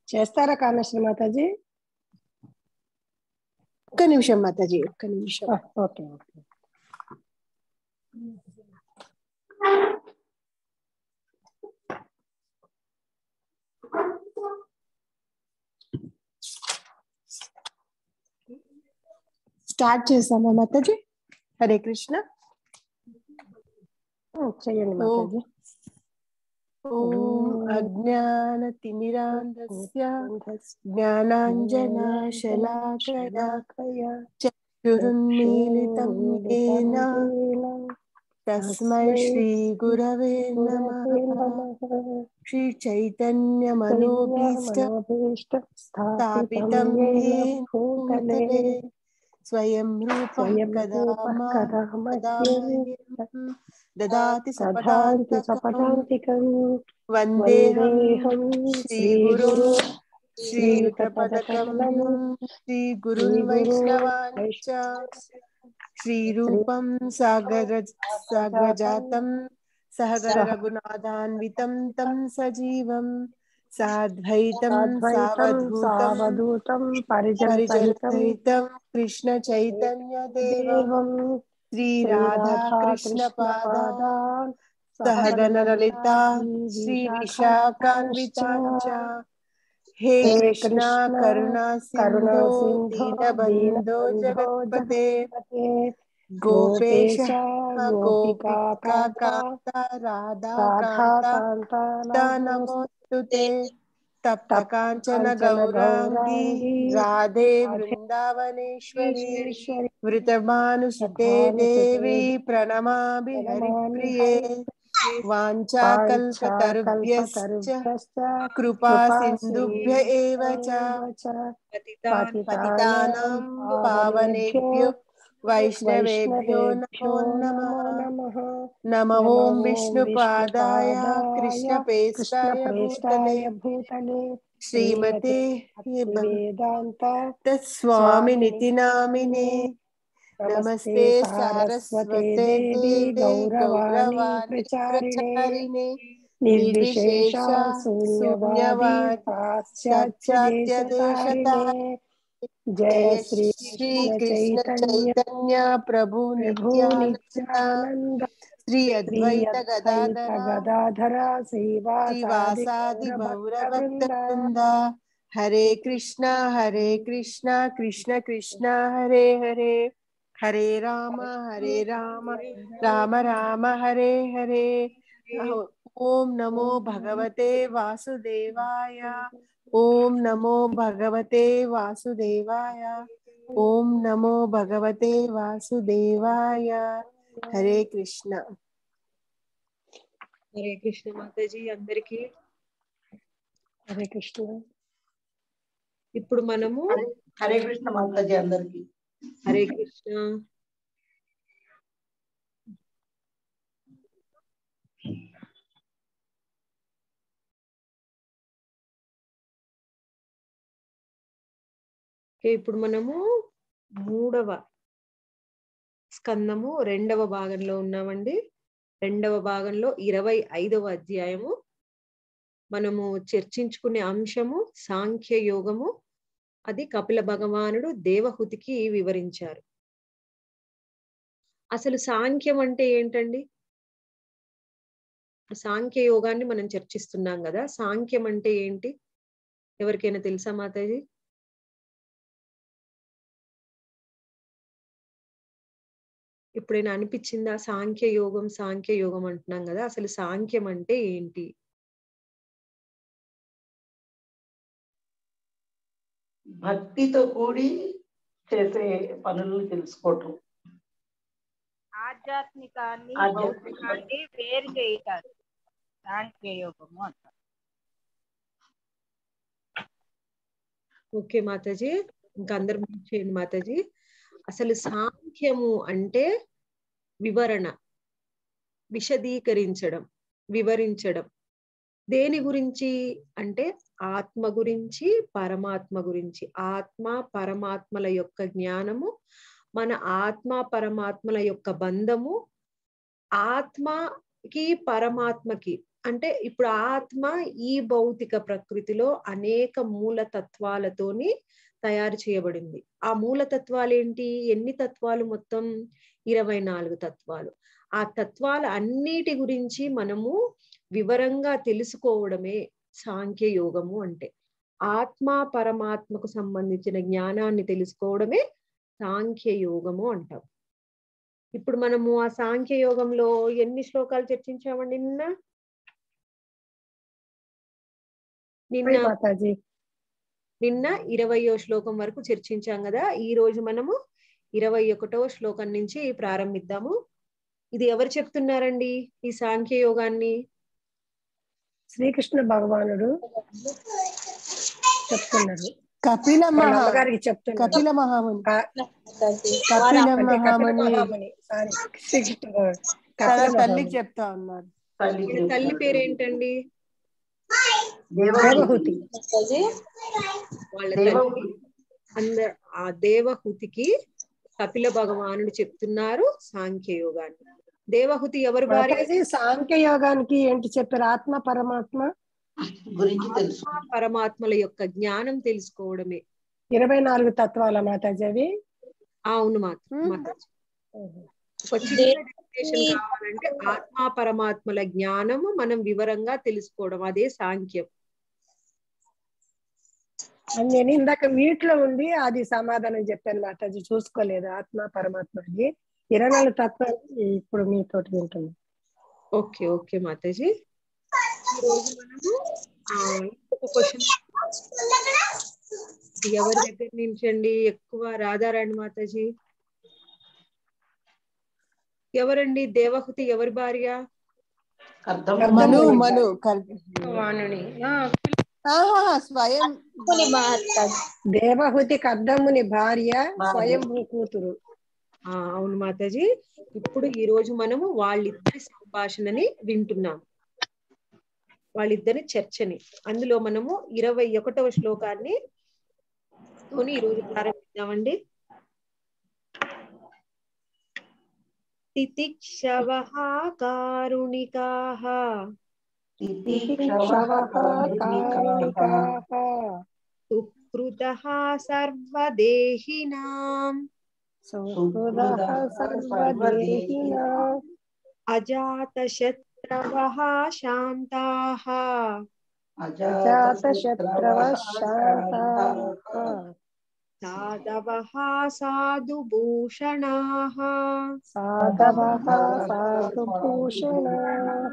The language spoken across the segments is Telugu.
చేస్తారా కామేశ్వరి మాతాజీ ఒక్క నిమిషం మాతాజీ ఒక్క నిమిషం ఆ, ఓకే ఓకే స్టార్ట్ చేసామా మాతాజీ హరే కృష్ణ ఆ, చెయ్యండి మాతాజీ ఓం అజ్ఞాన తిమిరాంధస్య జ్ఞానాంజనాశలాకయా చక్షురున్మీలితం येन తస్మై శ్రీ గురవే నమః శ్రీ చైతన్య మనోభీష్ట స్థాపితం येन భూతలే స్వయం రూపం కదా దదాతి సదాంతి సపదాంతకం సపదాంతికం వందేహం వందేహం శ్రీగురు శ్రీగురు శ్రీయుతపదకం శ్రీగురుర్వైష్ణవాంచ శ్రీరూపం సాగర సాగ్రజాతం సహగర రఘునాథాన్వితం తం సజీవం సాద్వైతం సాద్వైతం సావధూతం సావధూతం పరిజనసహితం పరిజనసహితం కృష్ణ చైతన్య దేవం దేవం శ్రీ రాధా కృష్ణ పాదా సహగణ లలిత శ్రీ విశాఖాన్వితాంచ హే కృష్ణ కరుణా సింధో దీనబంధో జగత్పతే గోపేశ గోపికా కాంత రాధా కాంత నమోస్తు తప్త కాంచన గౌరాంగి రాధే బృందావనేశ్వరి వృతమానుసుతే దేవి ప్రణమామి హరిప్రియే వాంఛాకల్పతరుభ్యశ్చ కృపా సింధుభ్య ఏవ చ పతితాన్ పతితానాం పావనేభ్యో వైష్ణవేభ్యో నమో నమః నమ ఓం విష్ణుపాదాయ కృష్ణపేష్టాయ భూతలే భూతలే శ్రీమతే వేదాంత స్వామినితి నామినే నమస్తే సారస్వతే దేవి గౌరవాణి ప్రచారిణే నిర్విశేష నిర్విశేష శూన్యవాది పాశ్చాత్య దేశతారిణే జయ శ్రీ శ్రీ కృష్ణ కృష్ణ చైతన్య చైతన్య ప్రభు ప్రభు నిత్యానంద నిత్యానంద శ్రీ శ్రీ అద్వైత గదాధర గదాధర శ్రీవాసాది శ్రీవాసాది గౌరభక్త వృంద హరే కృష్ణ హరే కృష్ణ కృష్ణ కృష్ణ హరే హరే హరే రామ హరే రామ రామ రామ హరే హరే ఓం నమో భగవతే వాసుదేవాయ ఓం నమో భగవతే వాసుదేవాయ ఓం నమో భగవతే వాసుదేవాయ హరే కృష్ణ హరే కృష్ణ మాతాజీ అందరికి హరే కృష్ణ ఇప్పుడు మనము హరే కృష్ణ మాతాజీ అందరికి హరే కృష్ణ ఓకే ఇప్పుడు మనము మూడవ స్కందము రెండవ భాగంలో ఉన్నామండి రెండవ భాగంలో ఇరవై ఐదవ అధ్యాయము మనము చర్చించుకునే అంశము సాంఖ్య యోగము అది కపిల భగవానుడు దేవహుతికి వివరించారు అసలు సాంఖ్యం అంటే ఏంటండి సాంఖ్య యోగాన్ని మనం చర్చిస్తున్నాం కదా సాంఖ్యం అంటే ఏంటి ఎవరికైనా తెలుసా మాతాజీ ఎప్పుడైనా అనిపించిందా సాంఖ్య యోగం సాంఖ్య యోగం అంటున్నాం కదా అసలు సాంఖ్యం అంటే ఏంటి భక్తితో కూడి చేసే పనులను తెలుసుకోవటం ఆధ్యాత్మికాన్ని ఆధ్యాత్మిక- భౌతికాన్ని వేరు చేయటారు సాంఖ్యయోగము అంటారు ఓకే మాతాజీ ఇంకా అందరు మ్యూట్ చేయండి మాతాజీ అసలు సాంఖ్యము అంటే వివరణ విశదీకరించడం వివరించడం దేని గురించి అంటే ఆత్మ గురించి పరమాత్మ గురించి ఆత్మ పరమాత్మల యొక్క జ్ఞానము మన ఆత్మ పరమాత్మల యొక్క బంధము ఆత్మకి పరమాత్మకి అంటే ఇప్పుడు ఆత్మ ఈ భౌతిక ప్రకృతిలో అనేక మూల తత్వాలతోని తయారు చేయబడింది ఆ మూల తత్వాలు ఏంటి ఎన్ని తత్వాలు మొత్తం ఇరవై నాలుగు తత్వాలు ఆ తత్వాల అన్నిటి గురించి మనము వివరంగా తెలుసుకోవడమే సాంఖ్య యోగము అంటే ఆత్మ పరమాత్మకు సంబంధించిన జ్ఞానాన్ని తెలుసుకోవడమే సాంఖ్య యోగము అంటాం ఇప్పుడు మనము ఆ సాంఖ్య యోగంలో ఎన్ని శ్లోకాలు చర్చించామండి నిన్న నిన్న మాతాజీ నిన్న ఇరవయో శ్లోకం వరకు చర్చించాం కదా ఈ రోజు మనము ఇరవై ఒకటో శ్లోకం నుంచి ప్రారంభిద్దాము ఇది ఎవరు చెప్తున్నారండి ఈ సాంఖ్య యోగాన్ని శ్రీకృష్ణ భగవానుడు చెప్తున్నారు కపిల వాళ్ళ మహా అమ్మగారికి చెప్తున్నారు కపిల మహాముని ఆ, కపిల అంటే కపిల మహాముని మహాముని సారీ శ్రీకృష్ణ భగవానుడు. తన కపిల తల్లికి మహాముని. చెప్తా ఉన్నారు తల్లికి వీళ్ళ తల్లి పేరేంటండి దేవహూతి వాళ్ళ దేవహూతి. తల్లి అంద ఆ దేవహుతికి కపిల భగవానుడు చెప్తున్నారు సాంఖ్య యోగాన్ని దేవహుతి ఎవరు భార్య మాతాజీ సాంఖ్య యోగానికి ఏంటి చెప్పారు ఆత్మ పరమాత్మ గురించి తెలుసు ఆత్మ పరమాత్మల యొక్క జ్ఞానం తెలుసుకోవడమే ఇరవై నాలుగు తత్వాల మాతాజీ అవి అవును మాత్రం మాతాజీ ఒక చిన్న డెఫినేషన్ కావాలంటే ఆత్మ పరమాత్మల జ్ఞానము మనం వివరంగా తెలుసుకోవడం అదే సాంఖ్యం అని నేను ఇందాక వీటిలో ఉంది అది సమాధానం చెప్పాను మాతాజీ చూసుకోలేదు ఆత్మ పరమాత్మ అది ఇరవై నాలుగు తత్వాలు ఇప్పుడు మీతోటి వింటున్నాను ఓకే ఓకే మాతాజీ ఈ రోజు మనము ఆ, ఇంకొక క్వశ్చన్ ఎవరి దగ్గర నుంచి అండి ఎక్కువ రాధారాణి మాతాజీ ఎవరండి దేవహుతి ఎవరి భార్య అర్థం మను అర్థం మను కల్- వాణుని ఆహా స్వయం దేవహుతి కర్దమ్ముని భార్య భార్య. స్వయంభూ కూతురు ఆ అవును మాతాజీ ఇప్పుడు ఈ రోజు మనము వాళ్ళిద్దరి సంభాషణని వింటున్నాం వాళ్ళిద్దరి చర్చని అందులో మనము ఇరవై ఒకటవ శ్లోకాన్ని తోని ఈ రోజు ప్రారంభిద్దామండి తితిక్షవః కారుణికాః తితిక్షవః కారుణికాః సుకృతః సర్వదేహినాం సుహృదః సర్వదేహినాం అజాతశత్రవః శాంతాః జాతశత్రవः శాంతాః సాధవः సాధుభూషణాः సాధవः సాధుభూషణాः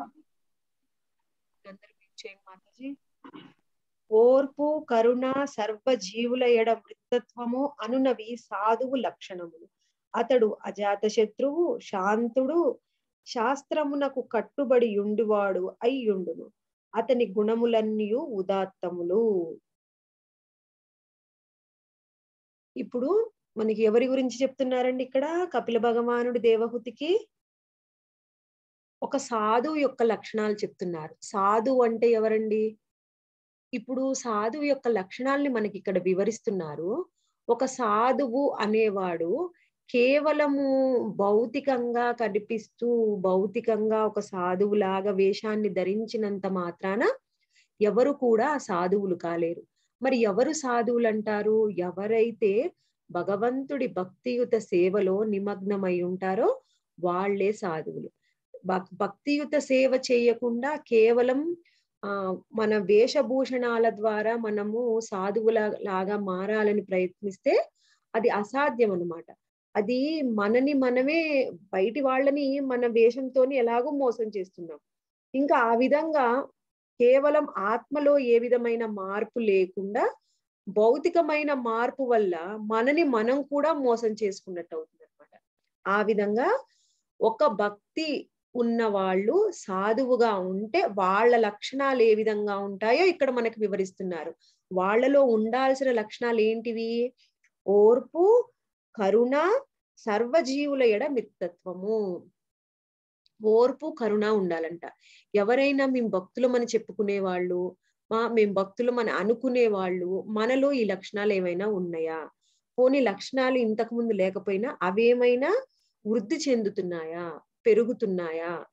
అందరూ mute చేయండి మాతాజీ ఓర్పు కరుణ సర్వ జీవుల ఎడ మృతత్వము అనునవి సాధువు లక్షణములు అతడు అజాత శత్రువు శాంతుడు శాస్త్రమునకు కట్టుబడి యుండువాడు అయ్యుండును అతని గుణములన్నీ ఉదాత్తములు ఇప్పుడు మనకి ఎవరి గురించి చెప్తున్నారండి ఇక్కడ కపిల భగవానుడి దేవహుతికి ఒక సాధువు యొక్క లక్షణాలు చెప్తున్నారు సాధువు అంటే ఎవరండి ఇప్పుడు సాధువు యొక్క లక్షణాలని మనకి ఇక్కడ వివరిస్తున్నారు ఒక సాధువు అనేవాడు కేవలము భౌతికంగా కనిపిస్తూ భౌతికంగా ఒక సాధువులాగా వేషాన్ని ధరించినంత మాత్రాన ఎవరు కూడా సాధువులు కాలేరు మరి ఎవరు సాధువులు అంటారు ఎవరైతే భగవంతుడి భక్తియుత సేవలో నిమగ్నమై ఉంటారో వాళ్లే సాధువులు భక్- భక్తియుత సేవ చేయకుండా కేవలం ఆ మన వేషభూషణాల ద్వారా మనము సాధువుల లాగా మారాలని ప్రయత్నిస్తే అది అసాధ్యం అన్నమాట అది మనని మనమే బయటి వాళ్ళని మన వేషంతోని ఎలాగో మోసం చేస్తున్నాం ఇంకా ఆ విధంగా కేవలం ఆత్మలో ఏ విధమైన మార్పు లేకుండా భౌతికమైన మార్పు వల్ల మనని మనం కూడా మోసం చేసుకున్నట్టు అవుతుంది అనమాట ఆ విధంగా ఒక భక్తి ఉన్న వాళ్ళు సాధువుగా ఉంటే వాళ్ళ లక్షణాలు ఏ విధంగా ఉంటాయో ఇక్కడ మనకు వివరిస్తున్నారు వాళ్ళలో ఉండాల్సిన లక్షణాలు ఏంటివి ఓర్పు కరుణ సర్వజీవుల ఎడ మిత్తత్వము ఓర్పు కరుణ ఉండాలంట ఎవరైనా మేము భక్తులమని చెప్పుకునే వాళ్ళు మా మేము భక్తులమని అనుకునే వాళ్ళు మనలో ఈ లక్షణాలు ఏమైనా ఉన్నాయా పోనీ లక్షణాలు ఇంతకు ముందు లేకపోయినా అవేమైనా వృద్ధి చెందుతున్నాయా పెరుగుతున్నాయా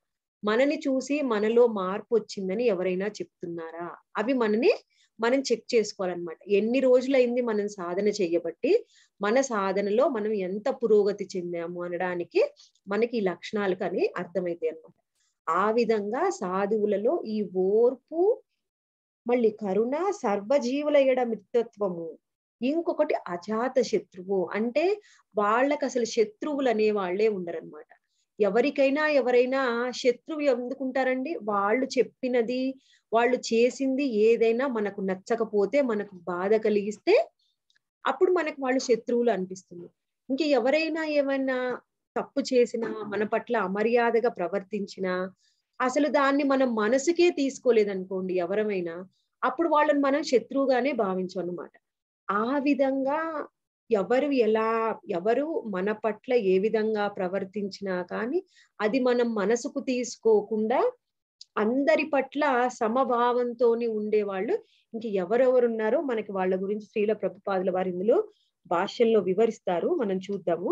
మనని చూసి మనలో మార్పు వచ్చిందని ఎవరైనా చెప్తున్నారా అవి మనని మనం చెక్ చేసుకోవాలన్నమాట ఎన్ని రోజులైంది మనం సాధన చెయ్యబట్టి మన సాధనలో మనం ఎంత పురోగతి చెందాము అనడానికి మనకి ఈ లక్షణాలు కానీ అర్థమైతాయి అన్నమాట ఆ విధంగా సాధువులలో ఈ ఓర్పు మళ్ళీ కరుణ సర్వజీవుల ఎడ మిత్రత్వము ఇంకొకటి అజాత శత్రువు అంటే వాళ్ళకి అసలు శత్రువులు అనే వాళ్ళే ఉండరన్నమాట ఎవరికైనా ఎవరైనా శత్రువు ఎందుకుంటారండి వాళ్ళు చెప్పినది వాళ్ళు చేసింది ఏదైనా మనకు నచ్చకపోతే మనకు బాధ కలిగిస్తే అప్పుడు మనకు వాళ్ళు శత్రువులు అనిపిస్తుంది ఇంక ఎవరైనా ఏమైనా తప్పు చేసినా మన పట్ల అమర్యాదగా ప్రవర్తించినా అసలు దాన్ని మనం మనసుకే తీసుకోలేదనుకోండి ఎవరమైనా అప్పుడు వాళ్ళని మనం శత్రువుగానే భావించు అనమాట ఆ విధంగా ఎవరు ఎలా ఎవరు మన పట్ల ఏ విధంగా ప్రవర్తించినా కానీ అది మనం మనసుకు తీసుకోకుండా అందరి పట్ల సమభావంతోని ఉండేవాళ్ళు ఇంక ఎవరెవరున్నారో మనకి వాళ్ళ గురించి శ్రీల ప్రభుపాదుల వారు ఇందులో భాష్యంలో వివరిస్తారు మనం చూద్దాము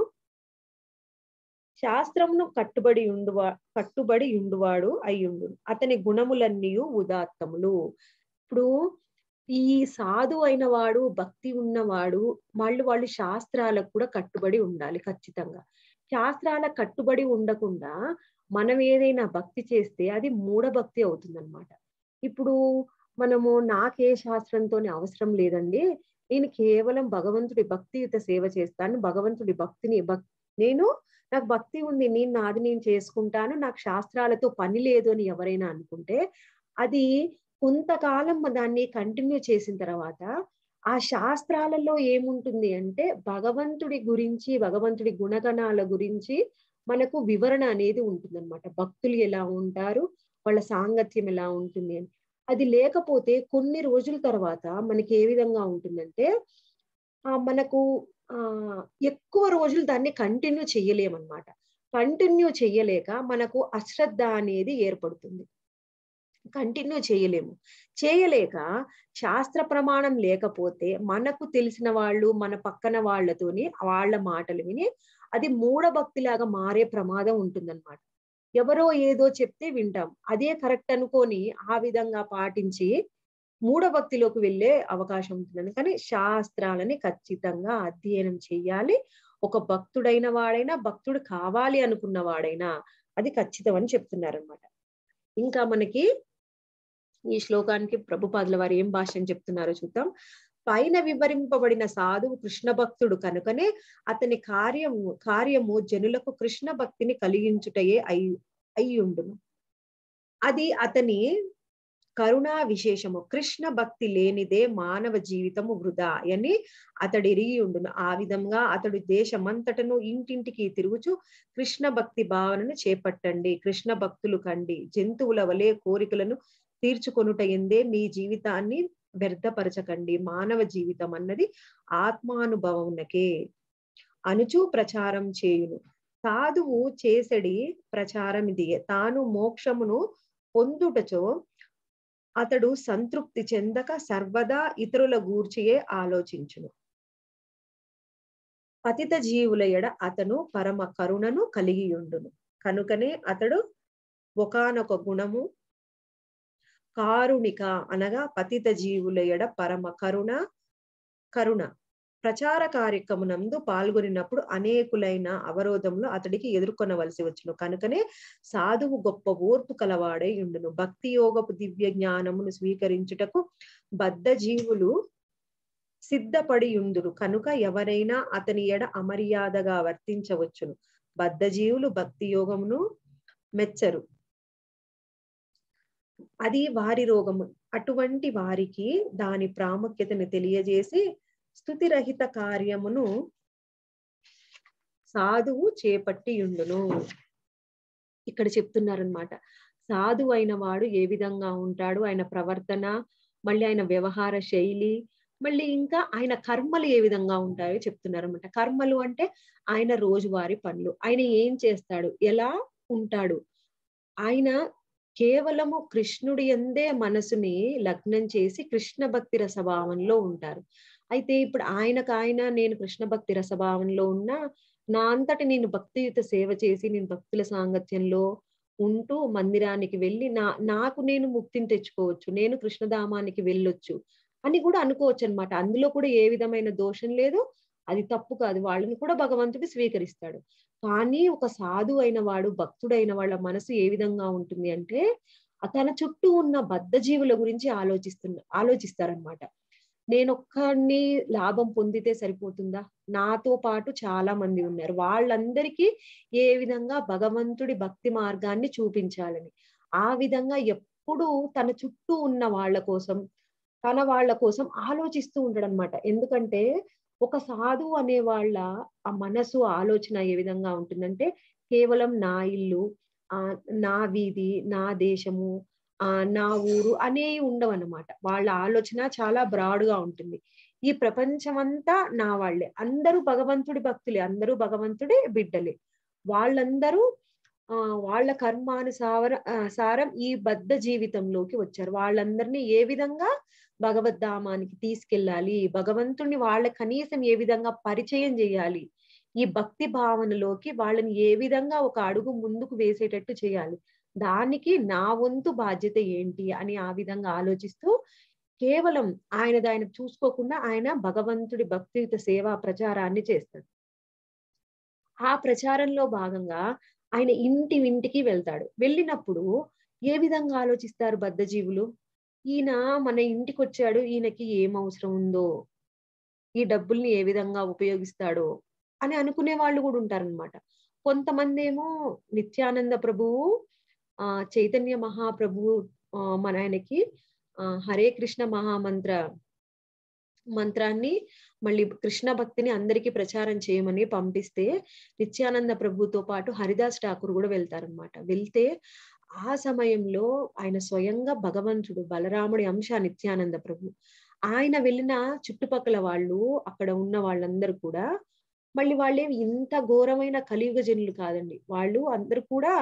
శాస్త్రమును కట్టుబడి ఉండువా కట్టుబడి ఉండువాడు అయ్యుండు అతని గుణములన్నీ ఉదాత్తములు ఇప్పుడు ఈ సాధు అయిన వాడు భక్తి ఉన్నవాడు వాళ్ళు వాళ్ళు శాస్త్రాలకు కూడా కట్టుబడి ఉండాలి ఖచ్చితంగా శాస్త్రాలకు కట్టుబడి ఉండకుండా మనం ఏదైనా భక్తి చేస్తే అది మూఢభక్తి అవుతుందన్నమాట ఇప్పుడు మనము నాకే శాస్త్రంతో అవసరం లేదండి నేను కేవలం భగవంతుడి భక్తియుత సేవ చేస్తాను భగవంతుడి భక్తిని భక్ నేను నాకు భక్తి ఉంది నేను నాది నేను చేసుకుంటాను నాకు శాస్త్రాలతో పని లేదు అని ఎవరైనా అనుకుంటే అది కొంతకాలం దాన్ని కంటిన్యూ చేసిన తర్వాత ఆ శాస్త్రాలలో ఏముంటుంది అంటే భగవంతుడి గురించి భగవంతుడి గుణగణాల గురించి మనకు వివరణ అనేది ఉంటుందన్నమాట భక్తులు ఎలా ఉంటారు వాళ్ళ సాంగత్యం ఎలా ఉంటుంది అని అది లేకపోతే కొన్ని రోజుల తర్వాత మనకి ఏ విధంగా ఉంటుందంటే ఆ మనకు ఆ ఎక్కువ రోజులు దాన్ని కంటిన్యూ చెయ్యలేమన్నమాట కంటిన్యూ చెయ్యలేక మనకు అశ్రద్ధ అనేది ఏర్పడుతుంది కంటిన్యూ చేయలేము చేయలేక శాస్త్ర ప్రమాణం లేకపోతే మనకు తెలిసిన వాళ్ళు మన పక్కన వాళ్ళతోని వాళ్ళ మాటలు విని అది మూఢభక్తిలాగా మారే ప్రమాదం ఉంటుందన్నమాట ఎవరో ఏదో చెప్తే వింటాం అదే కరెక్ట్ అనుకొని ఆ విధంగా పాటించి మూఢభక్తిలోకి వెళ్ళే అవకాశం ఉంటుంది కానీ శాస్త్రాలని ఖచ్చితంగా అధ్యయనం చేయాలి ఒక భక్తుడైన వాడైనా భక్తుడు కావాలి అనుకున్న వాడైనా అది ఖచ్చితం అని చెప్తున్నారనమాట ఇంకా మనకి ఈ శ్లోకానికి ప్రభుపాదుల వారు ఏం భాష్యం చెప్తున్నారో చూద్దాం పైన వివరింపబడిన సాధువు కృష్ణ భక్తుడు కనుకనే అతని కార్యము కార్యము జనులకు కృష్ణ భక్తిని కలిగించుటయే అయి అయ్యుండును అది అతని కరుణా విశేషము కృష్ణ భక్తి లేనిదే మానవ జీవితము వృధా అని అతడు ఎరిగి ఉండును ఆ విధంగా అతడు దేశమంతటను ఇంటింటికి తిరుగుచు కృష్ణ భక్తి భావనను చేపట్టండి కృష్ణ భక్తులు కండి జంతువుల వలె కోరికలను తీర్చుకొనుట ఎందే మీ జీవితాన్ని వ్యర్థపరచకండి మానవ జీవితం అన్నది ఆత్మానుభవమునకే అనుచు ప్రచారం చేయును సాధువు చేసడి ప్రచారం ఇది తాను మోక్షమును పొందుటచో అతడు సంతృప్తి చెందక సర్వదా ఇతరుల గూర్చియే ఆలోచించును పతిత జీవుల ఎడ అతను పరమ కరుణను కలిగి ఉండును కనుకనే అతడు ఒకనొక గుణము కారుణిక అనగా పతిత జీవుల ఎడ పరమ కరుణ కరుణ ప్రచార కార్యక్రమనందు పాల్గొనినప్పుడు అనేకులైన అవరోధములు అతడికి ఎదుర్కొనవలసి వచ్చును కనుకనే సాధువు గొప్ప ఓర్పు కలవాడై ఉండును భక్తి యోగపు దివ్య జ్ఞానమును స్వీకరించుటకు బద్ధ జీవులు సిద్ధపడి ఉందురు కనుక ఎవరైనా అతని ఎడ అమర్యాదగా వర్తించవచ్చును బద్ధ జీవులు భక్తి యోగమును మెచ్చరు అది వారి రోగము అటువంటి వారికి దాని ప్రాముఖ్యతను తెలియజేసి స్థుతిరహిత కార్యమును సాధువు చేపట్టి ఉండును ఇక్కడ చెప్తున్నారనమాట సాధువు అయిన వాడు ఏ విధంగా ఉంటాడు ఆయన ప్రవర్తన మళ్ళీ ఆయన వ్యవహార శైలి మళ్ళీ ఇంకా ఆయన కర్మలు ఏ విధంగా ఉంటాయో చెప్తున్నారు అనమాట కర్మలు అంటే ఆయన రోజువారి పనులు ఆయన ఏం చేస్తాడు ఎలా ఉంటాడు ఆయన కేవలము కృష్ణుడి ఎందే మనసుని లగ్నం చేసి కృష్ణ భక్తి రసభావంలో ఉంటారు అయితే ఇప్పుడు ఆయనకు ఆయన నేను కృష్ణ భక్తి రసభావంలో ఉన్నా నా అంతటి నేను భక్తియుత సేవ చేసి నేను భక్తుల సాంగత్యంలో ఉంటూ మందిరానికి వెళ్ళి నా నాకు నేను ముక్తిని తెచ్చుకోవచ్చు నేను కృష్ణధామానికి వెళ్ళొచ్చు అని కూడా అనుకోవచ్చు అనమాట అందులో కూడా ఏ విధమైన దోషం లేదు అది తప్పు కాదు వాళ్ళని కూడా భగవంతుడు స్వీకరిస్తాడు కానీ ఒక సాధు అయిన వాడు భక్తుడైన వాళ్ళ మనసు ఏ విధంగా ఉంటుంది అంటే తన చుట్టూ ఉన్న బద్ధ జీవుల గురించి ఆలోచిస్తున్న ఆలోచిస్తారనమాట నేను ఒక్కడిని లాభం పొందితే సరిపోతుందా నాతో పాటు చాలా మంది ఉన్నారు వాళ్ళందరికీ ఏ విధంగా భగవంతుడి భక్తి మార్గాన్ని చూపించాలని ఆ విధంగా ఎప్పుడు తన చుట్టూ ఉన్న వాళ్ళ కోసం తన వాళ్ళ కోసం ఆలోచిస్తూ ఉంటాడు అనమాట ఎందుకంటే ఒక సాధువు అనే వాళ్ళ ఆ మనసు ఆలోచన ఏ విధంగా ఉంటుందంటే కేవలం నా ఇల్లు ఆ నా వీధి నా దేశము ఆ నా ఊరు అనేవి ఉండవు అనమాట వాళ్ళ ఆలోచన చాలా బ్రాడ్ గా ఉంటుంది ఈ ప్రపంచమంతా నా వాళ్ళే అందరూ భగవంతుడి భక్తులే అందరూ భగవంతుడి బిడ్డలే వాళ్ళందరూ ఆ వాళ్ళ కర్మానుసార ఆ, సారం ఈ బద్ధ జీవితంలోకి వచ్చారు వాళ్ళందరినీ ఏ విధంగా భగవద్ధామానికి తీసుకెళ్ళాలి భగవంతుడిని వాళ్ళ కనీసం ఏ విధంగా పరిచయం చేయాలి ఈ భక్తి భావనలోకి వాళ్ళని ఏ విధంగా ఒక అడుగు ముందుకు వేసేటట్టు చేయాలి దానికి నా వంతు బాధ్యత ఏంటి అని ఆ విధంగా ఆలోచిస్తూ కేవలం ఆయనది ఆయన చూసుకోకుండా ఆయన భగవంతుడి భక్తియుత సేవా ప్రచారాన్ని చేస్తాడు ఆ ప్రచారంలో భాగంగా ఆయన ఇంటి ఇంటికి వెళ్తాడు వెళ్ళినప్పుడు ఏ విధంగా ఆలోచిస్తారు బద్ధజీవులు ఈయన మన ఇంటికి వచ్చాడు ఈయనకి ఏం అవసరం ఉందో ఈ డబ్బుల్ని ఏ విధంగా ఉపయోగిస్తాడో అని అనుకునే వాళ్ళు కూడా ఉంటారనమాట కొంతమంది ఏమో నిత్యానంద ప్రభువు ఆ చైతన్య మహాప్రభువు ఆ, మన ఆయనకి ఆ, హరే కృష్ణ మహామంత్ర మంత్రాన్ని మళ్ళీ కృష్ణ భక్తిని అందరికీ ప్రచారం చేయమని పంపిస్తే నిత్యానంద ప్రభుతో పాటు హరిదాస్ ఠాకూర్ కూడా వెళ్తారనమాట వెళ్తే ఆ సమయంలో ఆయన స్వయంగా భగవంతుడు బలరాముడి అంశ నిత్యానంద ప్రభు ఆయన వెళ్ళిన చుట్టుపక్కల వాళ్ళు అక్కడ ఉన్న వాళ్ళందరూ కూడా మళ్ళీ వాళ్ళేం ఇంత ఘోరమైన కలియుగ జనులు కాదండి వాళ్ళు అందరూ కూడా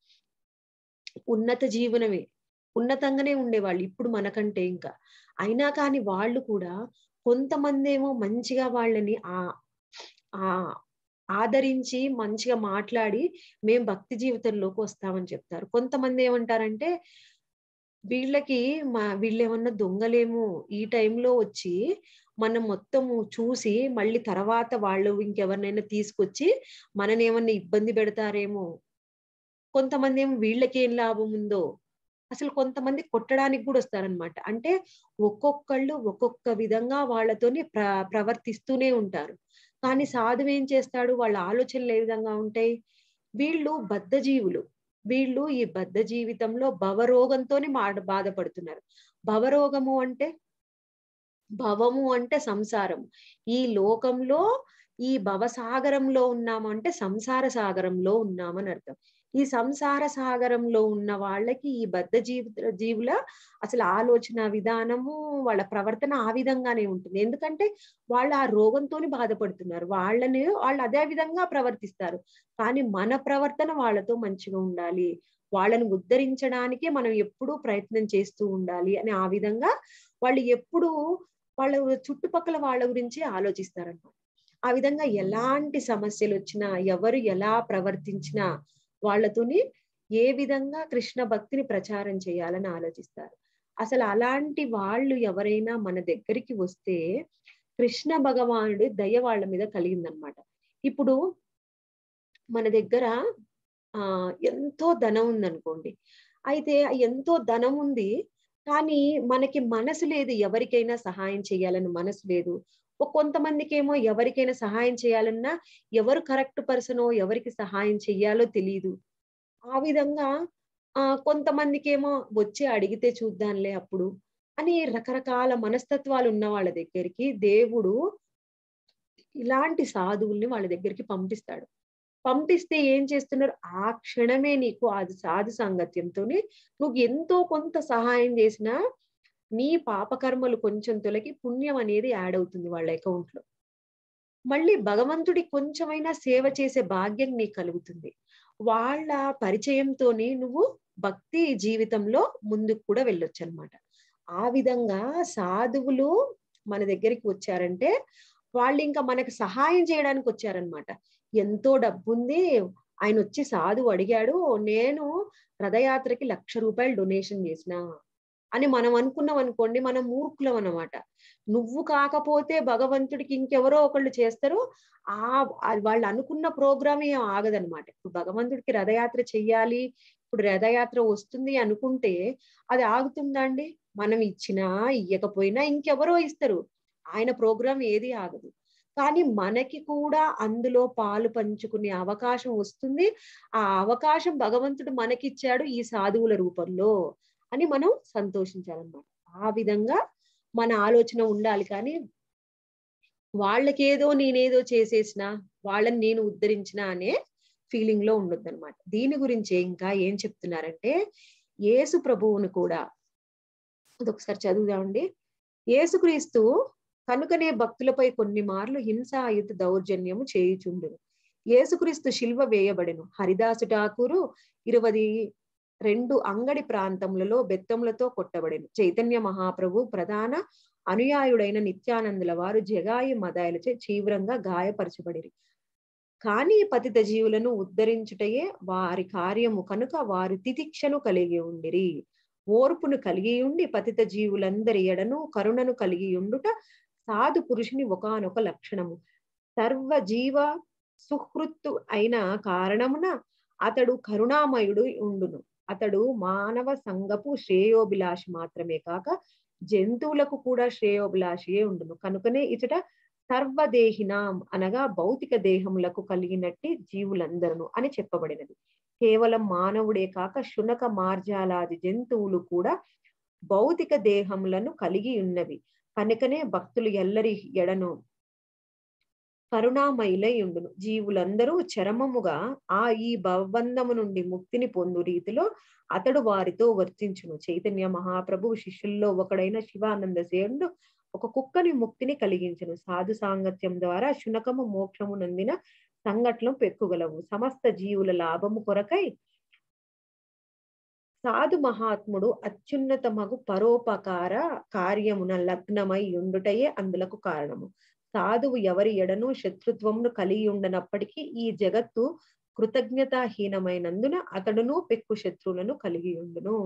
ఉన్నత జీవనమే ఉన్నతంగానే ఉండేవాళ్ళు ఇప్పుడు మనకంటే ఇంకా అయినా కానీ వాళ్ళు కూడా కొంతమంది ఏమో మంచిగా వాళ్ళని ఆ ఆ ఆదరించి మంచిగా మాట్లాడి మేం భక్తి జీవితంలోకి వస్తామని చెప్తారు కొంతమంది ఏమంటారంటే వీళ్ళకి మా వీళ్ళేమన్నా దొంగలేమో ఈ టైంలో వచ్చి మనం మొత్తము చూసి మళ్ళీ తర్వాత వాళ్ళు ఇంకెవరినైనా తీసుకొచ్చి మనని ఏమన్నా ఇబ్బంది పెడతారేమో కొంతమంది ఏమో వీళ్ళకి ఏం లాభం ఉందో అసలు కొంతమంది కొట్టడానికి కూడా వస్తారనమాట అంటే ఒక్కొక్కళ్ళు ఒక్కొక్క విధంగా వాళ్ళతోని ప్ర ప్రవర్తిస్తూనే ఉంటారు కానీ సాధువు ఏం చేస్తాడు వాళ్ళ ఆలోచనలు ఏ విధంగా ఉంటాయి వీళ్ళు బద్ధజీవులు వీళ్ళు ఈ బద్ధ జీవితంలో భవరోగంతోనే మా బాధపడుతున్నారు భవరోగము అంటే భవము అంటే సంసారం ఈ లోకంలో ఈ భవసాగరంలో ఉన్నాము అంటే సంసార సాగరంలో ఉన్నామని అర్థం ఈ సంసార సాగరంలో ఉన్న వాళ్ళకి ఈ బద్ధ జీవి జీవుల అసలు ఆలోచన విధానము వాళ్ళ ప్రవర్తన ఆ విధంగానే ఉంటుంది ఎందుకంటే వాళ్ళు ఆ రోగంతోని బాధపడుతున్నారు వాళ్ళని వాళ్ళు అదే విధంగా ప్రవర్తిస్తారు కానీ మన ప్రవర్తన వాళ్ళతో మంచిగా ఉండాలి వాళ్ళని ఉద్ధరించడానికి మనం ఎప్పుడూ ప్రయత్నం చేస్తూ ఉండాలి అని ఆ విధంగా వాళ్ళు ఎప్పుడు వాళ్ళ చుట్టుపక్కల వాళ్ళ గురించి ఆలోచిస్తారన్నమాట ఆ విధంగా ఎలాంటి సమస్యలు వచ్చినా ఎవరు ఎలా ప్రవర్తించినా వాళ్ళతోని ఏ విధంగా కృష్ణ భక్తిని ప్రచారం చేయాలని ఆలోచిస్తారు అసలు అలాంటి వాళ్ళు ఎవరైనా మన దగ్గరికి వస్తే కృష్ణ భగవానుడి దయ వాళ్ళ మీద కలిగిందనమాట ఇప్పుడు మన దగ్గర ఆ ఎంతో ధనం ఉందనుకోండి అయితే ఆ ఎంతో ధనం ఉంది కానీ మనకి మనసు లేదు ఎవరికైనా సహాయం చేయాలని మనసు లేదు ఒక కొంతమందికి ఏమో ఎవరికైనా సహాయం చేయాలన్నా ఎవరు కరెక్ట్ పర్సనో ఎవరికి సహాయం చెయ్యాలో తెలియదు ఆ విధంగా ఆ కొంతమందికి ఏమో వచ్చి అడిగితే చూద్దాంలే అప్పుడు అని రకరకాల మనస్తత్వాలు ఉన్న వాళ్ళ దగ్గరికి దేవుడు ఇలాంటి సాధువుల్ని వాళ్ళ దగ్గరికి పంపిస్తాడు పంపిస్తే ఏం చేస్తున్నారు ఆ క్షణమే నీకు అది సాధు సాంగత్యంతోని నువ్వు ఎంతో కొంత సహాయం చేసినా నీ పాపకర్మలు కొంచెం తొలగి పుణ్యం అనేది యాడ్ అవుతుంది వాళ్ళ అకౌంట్ లో మళ్ళీ భగవంతుడి కొంచెమైనా సేవ చేసే భాగ్యం నీకు కలుగుతుంది వాళ్ళ పరిచయంతోని నువ్వు భక్తి జీవితంలో ముందుకు కూడా వెళ్ళొచ్చు అనమాట ఆ విధంగా సాధువులు మన దగ్గరికి వచ్చారంటే వాళ్ళు ఇంకా మనకు సహాయం చేయడానికి వచ్చారనమాట ఎంతో డబ్బు ఉంది ఆయన వచ్చి సాధువు అడిగాడు నేను రథయాత్రకి లక్ష రూపాయలు డొనేషన్ చేసినా అని మనం అనుకున్నాం అనుకోండి మనం మూర్ఖులం అన్నమాట నువ్వు కాకపోతే భగవంతుడికి ఇంకెవరో ఒకళ్ళు చేస్తారు ఆ ఆ వాళ్ళు అనుకున్న ప్రోగ్రామ్ ఏం ఆగదనమాట ఇప్పుడు భగవంతుడికి రథయాత్ర చెయ్యాలి ఇప్పుడు రథయాత్ర వస్తుంది అనుకుంటే అది ఆగుతుందా అండి మనం ఇచ్చినా ఇయ్యకపోయినా ఇంకెవరో ఇస్తారు ఆయన ప్రోగ్రాం ఏది ఆగదు కానీ మనకి కూడా అందులో పాలు పంచుకునే అవకాశం వస్తుంది ఆ అవకాశం భగవంతుడు మనకిచ్చాడు ఈ సాధువుల రూపంలో అని మనం సంతోషించాలన్నమాట ఆ విధంగా మన ఆలోచన ఉండాలి కానీ వాళ్ళకేదో నేనేదో చేసేసిన వాళ్ళని నేను ఉద్ధరించిన అనే ఫీలింగ్ లో ఉండొద్దు అనమాట దీని గురించి ఇంకా ఏం చెప్తున్నారంటే యేసు ప్రభువును కూడా అదొకసారి చదువుదామండి యేసుక్రీస్తు కనుకనే భక్తులపై కొన్ని మార్లు హింసాయుత దౌర్జన్యము చేయుచుండును యేసుక్రీస్తు శిల్వ వేయబడెను హరిదాసు ఠాకూరు ఇరవది రెండు అంగడి ప్రాంతములలో బెత్తములతో కొట్టబడెను చైతన్య మహాప్రభు ప్రధాన అనుయాయుడైన నిత్యానందుల వారు జగాయి మదాయలచే తీవ్రంగా గాయపరచబడిరి కానీ పతిత జీవులను ఉద్ధరించుటయే వారి కార్యము కనుక వారు తితిక్షను కలిగి ఉండిరి ఓర్పును కలిగి ఉండి పతిత జీవులందరి ఎడను కరుణను కలిగి ఉండుట సాధు పురుషుని ఒకనొక లక్షణము సర్వ జీవ సుహృత్తు అయిన కారణమున అతడు కరుణామయుడు ఉండును అతడు మానవ సంగపు శ్రేయోభిలాషి మాత్రమే కాక జంతువులకు కూడా శ్రేయోభిలాషియే ఉండును కనుకనే ఇచట సర్వదేహినాం అనగా భౌతిక దేహములకు కలిగినట్టి జీవులందరూ అని చెప్పబడినది కేవలం మానవుడే కాక శునక మార్జాలాది జంతువులు కూడా భౌతిక దేహములను కలిగి ఉన్నవి కనుకనే భక్తులు ఎల్లరి ఎడను కరుణామయులై ఉండును జీవులందరూ చరమముగా ఆ ఈ భవబంధము నుండి ముక్తిని పొందు రీతిలో అతడు వారితో వర్తించును చైతన్య మహాప్రభు శిష్యుల్లో ఒకడైన శివానంద సేనుడు ఒక కుక్కని ముక్తిని కలిగించును సాధు సాంగత్యం ద్వారా శునకము మోక్షము నందిన సంఘటనలు పెక్కుగలవు సమస్త జీవుల లాభము కొరకై సాధు మహాత్ముడు అత్యున్నతమగు పరోపకార కార్యమున లగ్నమై ఉండుటయే అందులకు కారణము సాధువు ఎవరి ఎడను శత్రుత్వమును కలిగి ఉండనప్పటికీ ఈ జగత్తు కృతజ్ఞతాహీనమైనందున అతడును పెక్కు శత్రువులను కలిగి ఉండును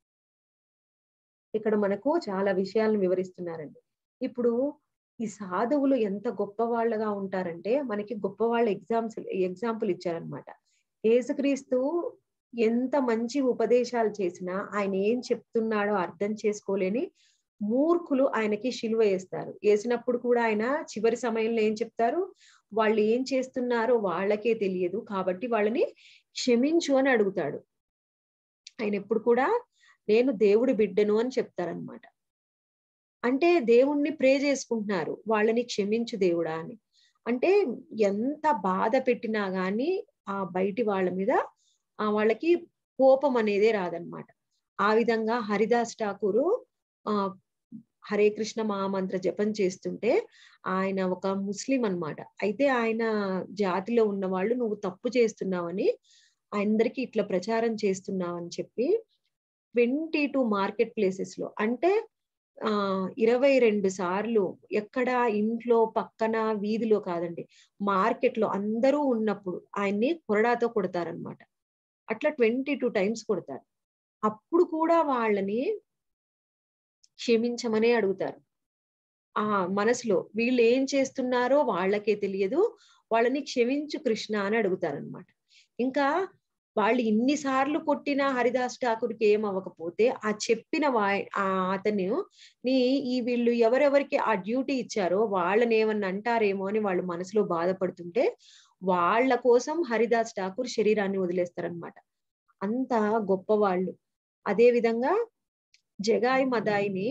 ఇక్కడ మనకు చాలా విషయాలను వివరిస్తున్నారండి ఇప్పుడు ఈ సాధువులు ఎంత గొప్ప వాళ్ళగా ఉంటారంటే మనకి గొప్ప వాళ్ళ ఎగ్జామ్స్ ఎగ్జాంపుల్ ఇచ్చారనమాట యేసుక్రీస్తు ఎంత మంచి ఉపదేశాలు చేసినా ఆయన ఏం చెప్తున్నాడో అర్థం చేసుకోలేని మూర్ఖులు ఆయనకి శిలువ వేస్తారు వేసినప్పుడు కూడా ఆయన చివరి సమయంలో ఏం చెప్తారు వాళ్ళు ఏం చేస్తున్నారో వాళ్ళకే తెలియదు కాబట్టి వాళ్ళని క్షమించు అని అడుగుతాడు ఆయన ఎప్పుడు కూడా నేను దేవుడి బిడ్డను అని చెప్తారనమాట అంటే దేవుణ్ణి ప్రే చేసుకుంటున్నారు వాళ్ళని క్షమించు దేవుడా అని అంటే ఎంత బాధ పెట్టినా గాని ఆ బయటి వాళ్ళ మీద ఆ వాళ్ళకి కోపం అనేదే రాదనమాట ఆ విధంగా హరిదాస్ ఠాకూరు ఆ హరే కృష్ణ మహామంత్ర జపం చేస్తుంటే ఆయన ఒక ముస్లిం అన్నమాట అయితే ఆయన జాతిలో ఉన్న వాళ్ళు నువ్వు తప్పు చేస్తున్నావని అందరికి ఇట్లా ప్రచారం చేస్తున్నావని చెప్పి ట్వంటీ టూ మార్కెట్ ప్లేసెస్ లో అంటే ఆ ఇరవై రెండు సార్లు ఎక్కడ ఇంట్లో పక్కన వీధిలో కాదండి మార్కెట్ లో అందరూ ఉన్నప్పుడు ఆయన్ని కొరడాతో కొడతారనమాట అట్లా ట్వంటీ టూ టైమ్స్ కొడతారు అప్పుడు కూడా వాళ్ళని క్షమించమనే అడుగుతారు ఆ మనసులో వీళ్ళు ఏం చేస్తున్నారో వాళ్ళకే తెలియదు వాళ్ళని క్షమించు కృష్ణ అని అడుగుతారనమాట ఇంకా వాళ్ళు ఇన్నిసార్లు కొట్టిన హరిదాస్ ఠాకూర్కి ఏం అవ్వకపోతే ఆ చెప్పిన వా ఆ అతను నీ ఈ వీళ్ళు ఎవరెవరికి ఆ డ్యూటీ ఇచ్చారో వాళ్ళని ఏమన్నా అంటారేమో అని వాళ్ళు మనసులో బాధపడుతుంటే వాళ్ళ కోసం హరిదాస్ ఠాకూర్ శరీరాన్ని వదిలేస్తారనమాట అంత గొప్ప వాళ్ళు అదే విధంగా జగాయి మదాయిని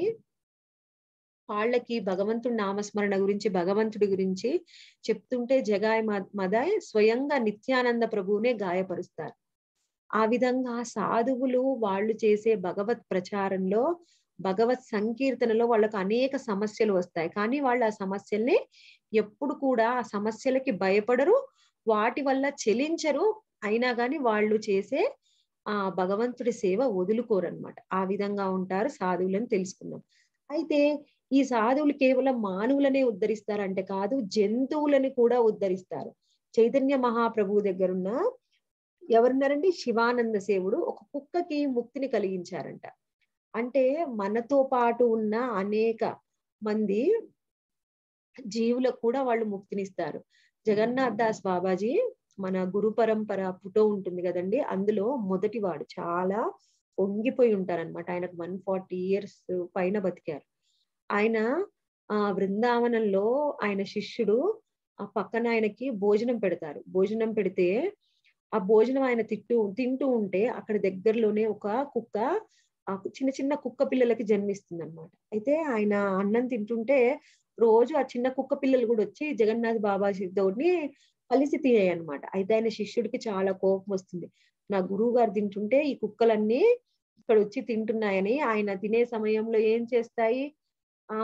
వాళ్ళకి భగవంతుడి నామస్మరణ గురించి భగవంతుడి గురించి చెప్తుంటే జగాయి మదాయ్ స్వయంగా నిత్యానంద ప్రభువునే గాయపరుస్తారు ఆ విధంగా సాధువులు వాళ్ళు చేసే భగవత్ ప్రచారంలో భగవత్ సంకీర్తనలో వాళ్ళకు అనేక సమస్యలు వస్తాయి కానీ వాళ్ళు ఆ సమస్యల్ని ఎప్పుడు కూడా ఆ సమస్యలకి భయపడరు వాటి వల్ల చెలించరు అయినా కానీ వాళ్ళు చేసే ఆ భగవంతుడి సేవ వదులుకోరనమాట ఆ విధంగా ఉంటారు సాధువులని తెలుసుకుందాం అయితే ఈ సాధువులు కేవలం మానవులనే ఉద్ధరిస్తారంటే కాదు జంతువులని కూడా ఉద్ధరిస్తారు చైతన్య మహాప్రభువు దగ్గరున్న ఎవరున్నారండి శివానంద సేవుడు ఒక కుక్కకి ముక్తిని కలిగించారంట అంటే మనతో పాటు ఉన్న అనేక మంది జీవులకు కూడా వాళ్ళు ముక్తినిస్తారు జగన్నాథ్ దాస్ బాబాజీ మన గురు పరంపర ఫోటో ఉంటుంది కదండి అందులో మొదటివాడు చాలా పొంగిపోయి ఉంటారన్నమాట ఆయనకు వన్ ఫార్టీ ఇయర్స్ పైన బతికారు ఆయన ఆ బృందావనంలో ఆయన శిష్యుడు ఆ పక్కన ఆయనకి భోజనం పెడతారు భోజనం పెడితే ఆ భోజనం ఆయన తింటూ తింటూ ఉంటే అక్కడ దగ్గరలోనే ఒక కుక్క ఆ చిన్న చిన్న కుక్క పిల్లలకి జన్మిస్తుంది అనమాట అయితే ఆయన అన్నం తింటుంటే రోజు ఆ చిన్న కుక్క పిల్లలు కూడా వచ్చి జగన్నాథ్ బాబాజీ తోని కలిసి తినేయి అనమాట అయితే ఆయన శిష్యుడికి చాలా కోపం వస్తుంది నా గురువు గారు తింటుంటే ఈ కుక్కలన్నీ ఇక్కడ వచ్చి తింటున్నాయని ఆయన తినే సమయంలో ఏం చేస్తాయి ఆ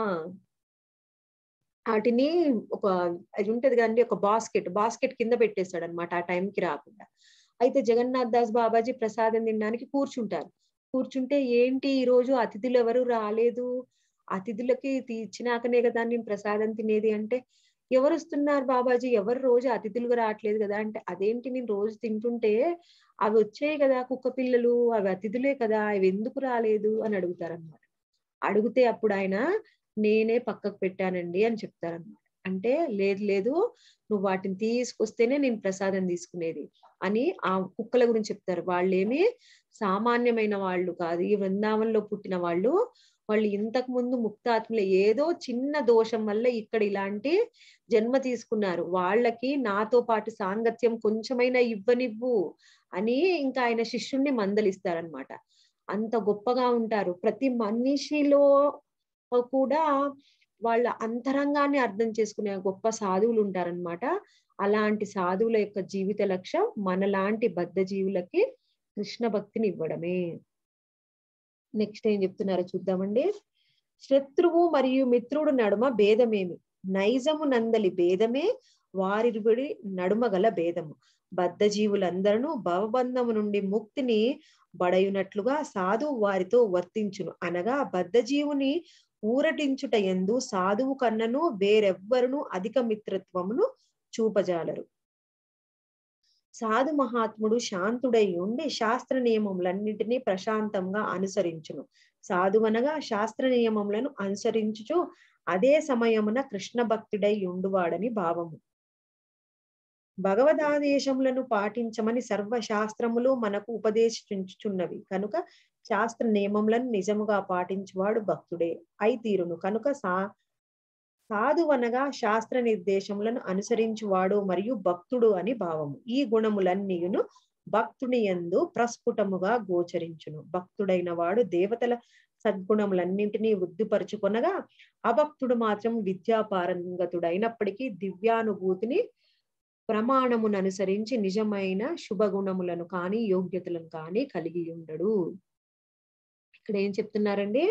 వాటిని ఒక అది ఉంటది కదండి ఒక బాస్కెట్ బాస్కెట్ కింద పెట్టేస్తాడు అనమాట ఆ టైంకి రాకుండా అయితే జగన్నాథ్ దాస్ బాబాజీ ప్రసాదం తినడానికి కూర్చుంటారు కూర్చుంటే ఏంటి ఈ రోజు అతిథులు ఎవరు రాలేదు అతిథులకి ఇచ్చినాకనే కదా నేను ప్రసాదం తినేది అంటే ఎవరు వస్తున్నారు బాబాజీ ఎవరు రోజు అతిథులుగా రావట్లేదు కదా అంటే అదేంటి నేను రోజు తింటుంటే అవి వచ్చాయి కదా కుక్క పిల్లలు అవి అతిథులే కదా అవి ఎందుకు రాలేదు అని అడుగుతారనమాట అడిగితే అప్పుడు ఆయన నేనే పక్కకు పెట్టానండి అని చెప్తారనమాట అంటే లేదు లేదు నువ్వు వాటిని తీసుకొస్తేనే నేను ప్రసాదం తీసుకునేది అని ఆ కుక్కల గురించి చెప్తారు వాళ్ళేమి సామాన్యమైన వాళ్ళు కాదు ఈ బృందావనంలో పుట్టిన వాళ్ళు వాళ్ళు ఇంతకు ముందు ముక్తాత్మలు ఏదో చిన్న దోషం వల్ల ఇక్కడ ఇలాంటి జన్మ తీసుకున్నారు వాళ్ళకి నాతో పాటు సాంగత్యం కొంచెమైనా ఇవ్వనివ్వు అని ఇంకా ఆయన శిష్యుణ్ణి మందలిస్తారనమాట అంత గొప్పగా ఉంటారు ప్రతి మనిషిలో కూడా వాళ్ళ అంతరంగాన్ని అర్థం చేసుకునే గొప్ప సాధువులు ఉంటారనమాట అలాంటి సాధువుల యొక్క జీవిత లక్ష్యం మనలాంటి బద్ధ జీవులకి కృష్ణ భక్తిని ఇవ్వడమే నెక్స్ట్ ఏం చెప్తున్నారో చూద్దామండి శత్రువు మరియు మిత్రుడు నడుమ భేదమేమి నైజము నందలి భేదమే వారిరుబడి నడుమ గల భేదము బద్ధ జీవులందరూ భవబంధము నుండి ముక్తిని బడయునట్లుగా సాధువు వారితో వర్తించును అనగా బద్ధ జీవుని ఊరటించుట ఎందు సాధువు కన్నను వేరెవ్వరును అధిక మిత్రత్వమును చూపజాలరు సాధు మహాత్ముడు శాంతుడై ఉండి శాస్త్ర నియమములన్నిటినీ ప్రశాంతంగా అనుసరించును సాధువనగా శాస్త్ర నియమములను అనుసరించుచు అదే సమయమున కృష్ణ భక్తుడై ఉండువాడని భావము భగవదాదేశములను పాటించమని సర్వ శాస్త్రములు మనకు ఉపదేశించుచున్నవి కనుక శాస్త్ర నియమములను నిజముగా పాటించువాడు భక్తుడే అయి తీరును కనుక సా సాధువనగా శాస్త్ర నిర్దేశములను అనుసరించువాడు మరియు భక్తుడు అని భావము ఈ గుణములన్నీయును భక్తుని యందు ప్రస్ఫుటముగా గోచరించును భక్తుడైన వాడు దేవతల సద్గుణములన్నింటినీ వృద్ధిపరుచుకొనగా అభక్తుడు మాత్రం విద్యాపారంగతుడైనప్పటికీ దివ్యానుభూతిని ప్రమాణమును అనుసరించి నిజమైన శుభగుణములను కానీ యోగ్యతలను కానీ కలిగి ఉండడు ఇక్కడ ఏం చెప్తున్నారండి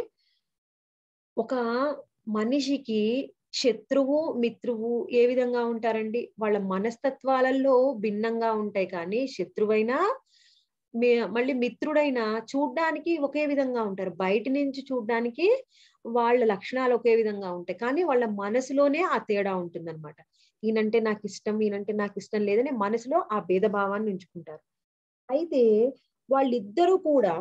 ఒక మనిషికి శత్రువు మిత్రువు ఏ విధంగా ఉంటారండి వాళ్ళ మనస్తత్వాలలో భిన్నంగా ఉంటాయి కానీ శత్రువైనా మళ్ళీ మిత్రుడైనా చూడ్డానికి ఒకే విధంగా ఉంటారు బయట నుంచి చూడ్డానికి వాళ్ళ లక్షణాలు ఒకే విధంగా ఉంటాయి కానీ వాళ్ళ మనసులోనే ఆ తేడా ఉంటుందన్నమాట ఈయనంటే నాకు ఇష్టం ఈయనంటే నాకు ఇష్టం లేదని మనసులో ఆ భేదభావాన్ని ఉంచుకుంటారు అయితే వాళ్ళిద్దరూ కూడా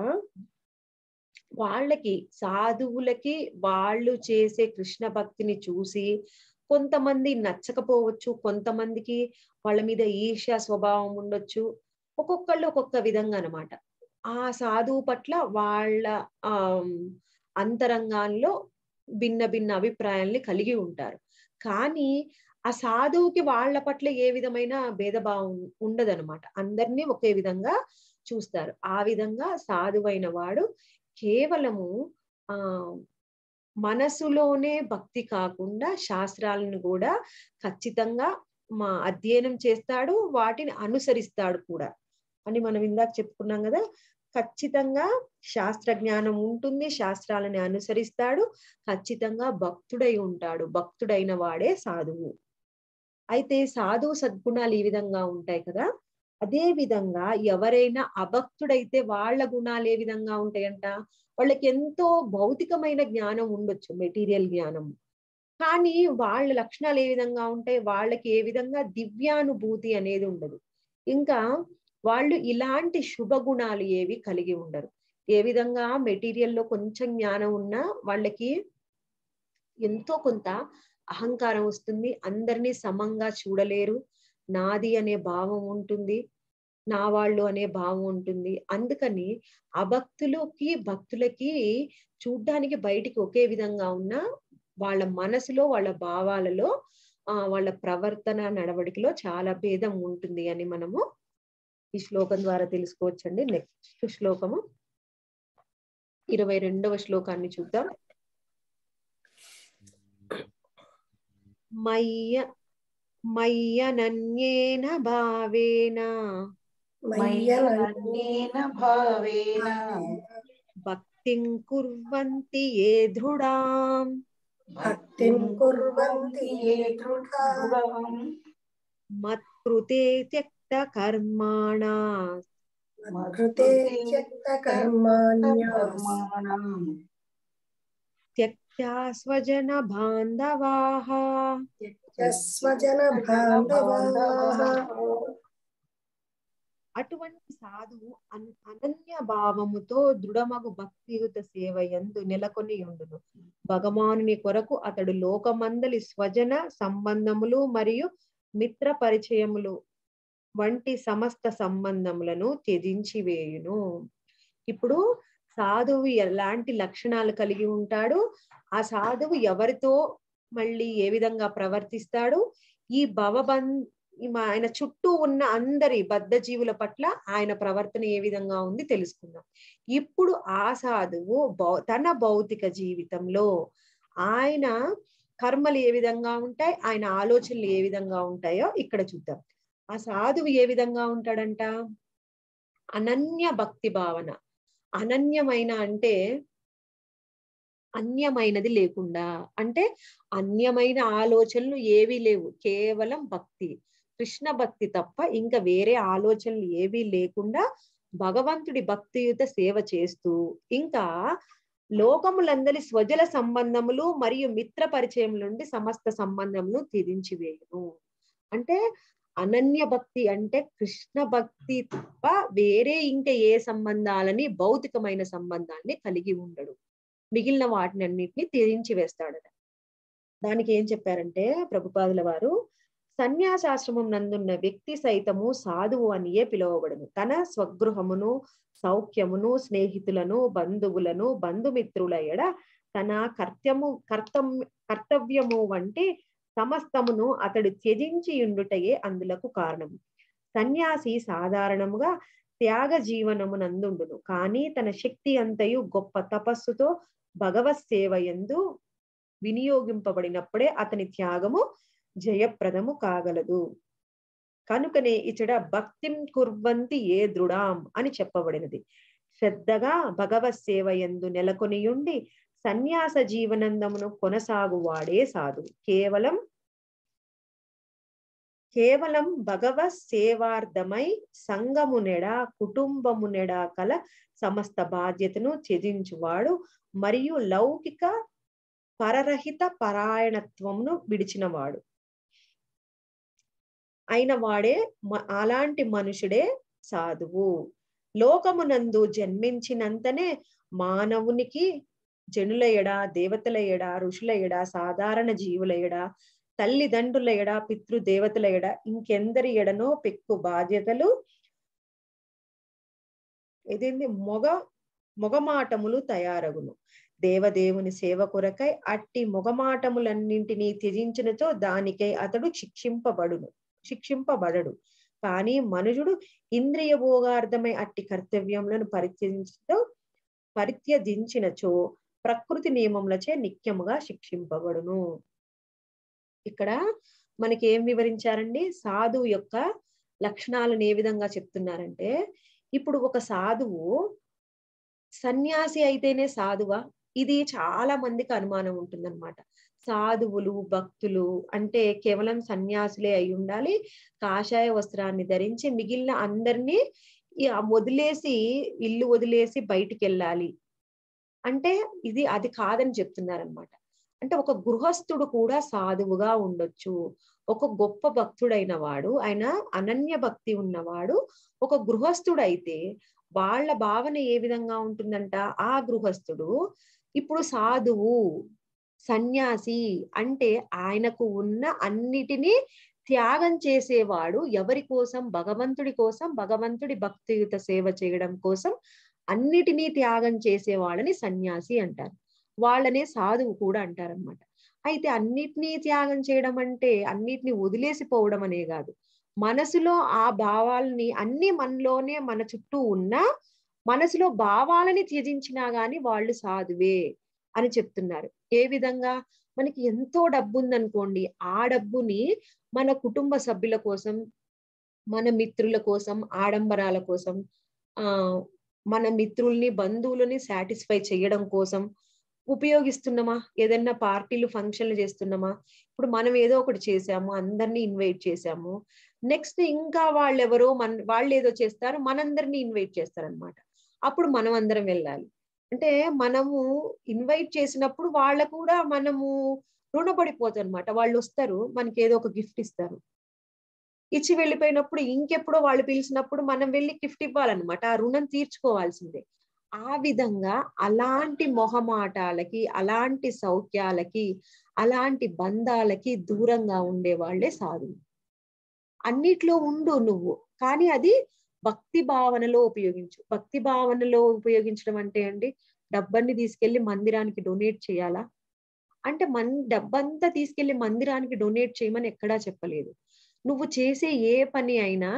వాళ్ళకి సాధువులకి వాళ్ళు చేసే కృష్ణ భక్తిని చూసి కొంతమంది నచ్చకపోవచ్చు కొంతమందికి వాళ్ళ మీద ఈర్ష్య స్వభావం ఉండొచ్చు ఒక్కొక్కళ్ళు ఒక్కొక్క విధంగా అనమాట ఆ సాధువు పట్ల వాళ్ళ ఆ అంతరంగాల్లో భిన్న భిన్న అభిప్రాయాల్ని కలిగి ఉంటారు కానీ ఆ సాధువుకి వాళ్ళ పట్ల ఏ విధమైన భేదభావం ఉండదనమాట అందరినీ ఒకే విధంగా చూస్తారు ఆ విధంగా సాధువైన వాడు కేవలము ఆ మనసులోనే భక్తి కాకుండా శాస్త్రాలను కూడా ఖచ్చితంగా మా అధ్యయనం చేస్తాడు వాటిని అనుసరిస్తాడు కూడా అని మనం ఇందాక చెప్పుకున్నాం కదా ఖచ్చితంగా శాస్త్ర జ్ఞానం ఉంటుంది శాస్త్రాలని అనుసరిస్తాడు ఖచ్చితంగా భక్తుడై ఉంటాడు భక్తుడైన వాడే సాధువు అయితే సాధువు సద్గుణాలు ఈ విధంగా ఉంటాయి కదా అదే విధంగా ఎవరైనా అభక్తుడైతే వాళ్ళ గుణాలు ఏ విధంగా ఉంటాయంట వాళ్ళకి ఎంతో భౌతికమైన జ్ఞానం ఉండొచ్చు మెటీరియల్ జ్ఞానం కానీ వాళ్ళ లక్షణాలు ఏ విధంగా ఉంటాయి వాళ్ళకి ఏ విధంగా దివ్యానుభూతి అనేది ఉండదు ఇంకా వాళ్ళు ఇలాంటి శుభ గుణాలు ఏవి కలిగి ఉండరు ఏ విధంగా మెటీరియల్ లో కొంచెం జ్ఞానం ఉన్నా వాళ్ళకి ఎంతో కొంత అహంకారం వస్తుంది అందరినీ సమంగా చూడలేరు నాది అనే భావం ఉంటుంది నా వాళ్ళు అనే భావం ఉంటుంది అందుకని అభక్తులకి భక్తులకి చూడ్డానికి బయటికి ఒకే విధంగా ఉన్న వాళ్ళ మనసులో వాళ్ళ భావాలలో ఆ వాళ్ళ ప్రవర్తన నడవడికలో చాలా భేదం ఉంటుంది అని మనము ఈ శ్లోకం ద్వారా తెలుసుకోవచ్చండి నెక్స్ట్ శ్లోకము ఇరవై రెండవ శ్లోకాన్ని చూద్దాం మయ్య మయ్యనన్యేన భావేన మయ్యనన్యేన భావేన భక్తిం కుర్వంతి ఏ దృఢాం భక్తిం కుర్వంతి ఏ దృఢం మత్కృతే త్యక్త కర్మాణా కృతే త్యక్త కర్మాణ్యాస్ కర్మాణం త్యక్త్యా స్వజన బాంధవాః స్వజన బాంధవాః అటువంటి సాధువు అన్- అనన్య భావముతో దృఢమగు భక్తియుత సేవ యందు నెలకొని ఉండును భగవానుని కొరకు అతడు లోకమందలి స్వజన సంబంధములు మరియు మిత్ర పరిచయములు వంటి సమస్త సంబంధములను త్యజించి వేయును ఇప్పుడు సాధువు ఎలాంటి లక్షణాలు కలిగి ఉంటాడు ఆ సాధువు ఎవరితో మళ్ళీ ఏ విధంగా ప్రవర్తిస్తాడు ఈ భవబం ఈ మా- ఆయన చుట్టూ ఉన్న అందరి బద్ధ జీవుల పట్ల ఆయన ప్రవర్తన ఏ విధంగా ఉంది తెలుసుకుందాం ఇప్పుడు ఆ సాధువు భౌ- తన భౌతిక జీవితంలో ఆయన కర్మలు ఏ విధంగా ఉంటాయి ఆయన ఆలోచనలు ఏ విధంగా ఉంటాయో ఇక్కడ చూద్దాం ఆ సాధువు ఏ విధంగా ఉంటాడంట అనన్య భక్తి భావన అనన్యమైన అంటే అన్యమైనది లేకుండా అంటే అన్యమైన ఆలోచనలు ఏవీ లేవు కేవలం భక్తి కృష్ణ భక్తి తప్ప ఇంకా వేరే ఆలోచనలు ఏవీ లేకుండా భగవంతుడి భక్తియుత సేవ చేస్తూ ఇంకా లోకములందరి స్వజల సంబంధములు మరియు మిత్ర పరిచయం నుండి సమస్త సంబంధమును త్యజించి వేయును అంటే అనన్య భక్తి అంటే కృష్ణ భక్తి తప్ప వేరే ఇంకా ఏ సంబంధాలని భౌతికమైన సంబంధాన్ని కలిగి ఉండడు మిగిలిన వాటిని అన్నిటిని త్యజించి వేస్తాడట దానికి ఏం చెప్పారంటే ప్రభుపాదుల వారు సన్యాసాశ్రమం నందున్న వ్యక్తి సైతము సాధువు అనియే పిలువబడును తన స్వగృహమును సౌఖ్యమును స్నేహితులను బంధువులను బంధుమిత్రుల ఎడ తన కర్త్యము కర్తం కర్తవ్యము వంటి సమస్తమును అతడు త్యజించి ఉండుటయే అందులకు కారణము సన్యాసి సాధారణముగా త్యాగ జీవనము నందుండును కానీ తన శక్తి అంతయు గొప్ప తపస్సుతో భగవత్ సేవ ఎందు వినియోగింపబడినప్పుడే అతని త్యాగము జయప్రదము కాగలదు కనుకనే ఇచట భక్తిం కుర్వంతి ఏ దృఢాం అని చెప్పబడినది శ్రద్ధగా భగవత్ సేవ ఎందు నెలకొనియుండి సన్యాస జీవనందమును కొనసాగువాడే సాధు కేవలం కేవలం భగవత్ సేవార్థమై సంఘమునెడ కుటుంబమునెడ కల సమస్త బాధ్యతను త్యజించువాడు మరియు లౌకిక పరరహిత పరాయణత్వమును విడిచినవాడు అయిన వాడే మ- అలాంటి మనుషుడే సాధువు లోకమునందు జన్మించినంతనే మానవునికి జనుల ఎడ దేవతల ఎడ ఋషుల ఎడ సాధారణ జీవుల ఎడ తల్లిదండ్రుల ఎడ పితృదేవతల ఎడ ఇంకెందరి ఎడనో పెక్కు బాధ్యతలు ఇదేంది మొగ మొగమాటములు తయారగును దేవదేవుని సేవ కొరకై అట్టి మొగమాటములన్నింటినీ త్యజించినచో దానికై అతడు శిక్షింపబడును శిక్షింపబడడు కానీ మనుజుడు ఇంద్రియ భోగార్థమై అట్టి కర్తవ్యములను పరిత్యజించతో పరిత్యజించినచో ప్రకృతి నియమములచే నిత్యముగా శిక్షింపబడును ఇక్కడ మనకి ఏం వివరించారండి సాధువు యొక్క లక్షణాలను ఏ విధంగా చెప్తున్నారంటే ఇప్పుడు ఒక సాధువు సన్యాసి అయితేనే సాధువా ఇది చాలా మందికి అనుమానం ఉంటుందన్నమాట సాధువులు భక్తులు అంటే కేవలం సన్యాసులే అయి ఉండాలి కాషాయ వస్త్రాన్ని ధరించి మిగిలిన అందరినీ ఈ ఆ వదిలేసి ఇల్లు వదిలేసి బయటికి వెళ్ళాలి అంటే ఇది అది కాదని చెప్తున్నారనమాట అంటే ఒక గృహస్థుడు కూడా సాధువుగా ఉండొచ్చు ఒక గొప్ప భక్తుడైన వాడు ఆయన అనన్య భక్తి ఉన్నవాడు ఒక గృహస్థుడైతే వాళ్ళ భావన ఏ విధంగా ఉంటుందంట ఆ గృహస్థుడు ఇప్పుడు సాధువు సన్యాసి అంటే ఆయనకు ఉన్న అన్నిటినీ త్యాగం చేసేవాడు ఎవరి కోసం భగవంతుడి కోసం భగవంతుడి భక్తియుత సేవ చేయడం కోసం అన్నిటినీ త్యాగం చేసే వాళ్ళని సన్యాసి అంటారు వాళ్ళనే సాధువు కూడా అంటారనమాట అయితే అన్నిటినీ త్యాగం చేయడం అంటే అన్నిటిని వదిలేసిపోవడం అనే కాదు మనసులో ఆ భావాలని అన్ని మనలోనే మన చుట్టూ ఉన్నా మనసులో భావాలని త్యజించినా గాని వాళ్ళు సాధువే అని చెప్తున్నారు ఏ విధంగా మనకి ఎంతో డబ్బు ఉందనుకోండి ఆ డబ్బుని మన కుటుంబ సభ్యుల కోసం మన మిత్రుల కోసం ఆడంబరాల కోసం ఆ మన మిత్రుల్ని బంధువులని సాటిస్ఫై చేయడం కోసం ఉపయోగిస్తున్నామా ఏదైనా పార్టీలు ఫంక్షన్లు చేస్తున్నామా ఇప్పుడు మనం ఏదో ఒకటి చేసాము అందరినీ ఇన్వైట్ చేసాము నెక్స్ట్ ఇంకా వాళ్ళెవరో మన వాళ్ళు ఏదో చేస్తారు మనందరినీ ఇన్వైట్ చేస్తారనమాట అప్పుడు మనం అందరం వెళ్ళాలి అంటే మనము ఇన్వైట్ చేసినప్పుడు వాళ్ళ కూడా మనము రుణపడిపోతాం అనమాట వాళ్ళు వస్తారు మనకి ఏదో ఒక గిఫ్ట్ ఇస్తారు ఇచ్చి వెళ్ళిపోయినప్పుడు ఇంకెప్పుడో వాళ్ళు పిలిచినప్పుడు మనం వెళ్ళి గిఫ్ట్ ఇవ్వాలన్నమాట ఆ రుణం తీర్చుకోవాల్సిందే ఆ విధంగా అలాంటి మొహమాటాలకి అలాంటి సౌఖ్యాలకి అలాంటి బంధాలకి దూరంగా ఉండే వాళ్ళే సాధువు అన్నిట్లో ఉండు నువ్వు కానీ అది భక్తి భావనలో ఉపయోగించు భక్తి భావనలో ఉపయోగించడం అంటే అండి డబ్బన్ని తీసుకెళ్లి మందిరానికి డొనేట్ చేయాలా అంటే మన్ డబ్బంతా తీసుకెళ్లి మందిరానికి డొనేట్ చేయమని ఎక్కడా చెప్పలేదు నువ్వు చేసే ఏ పని అయినా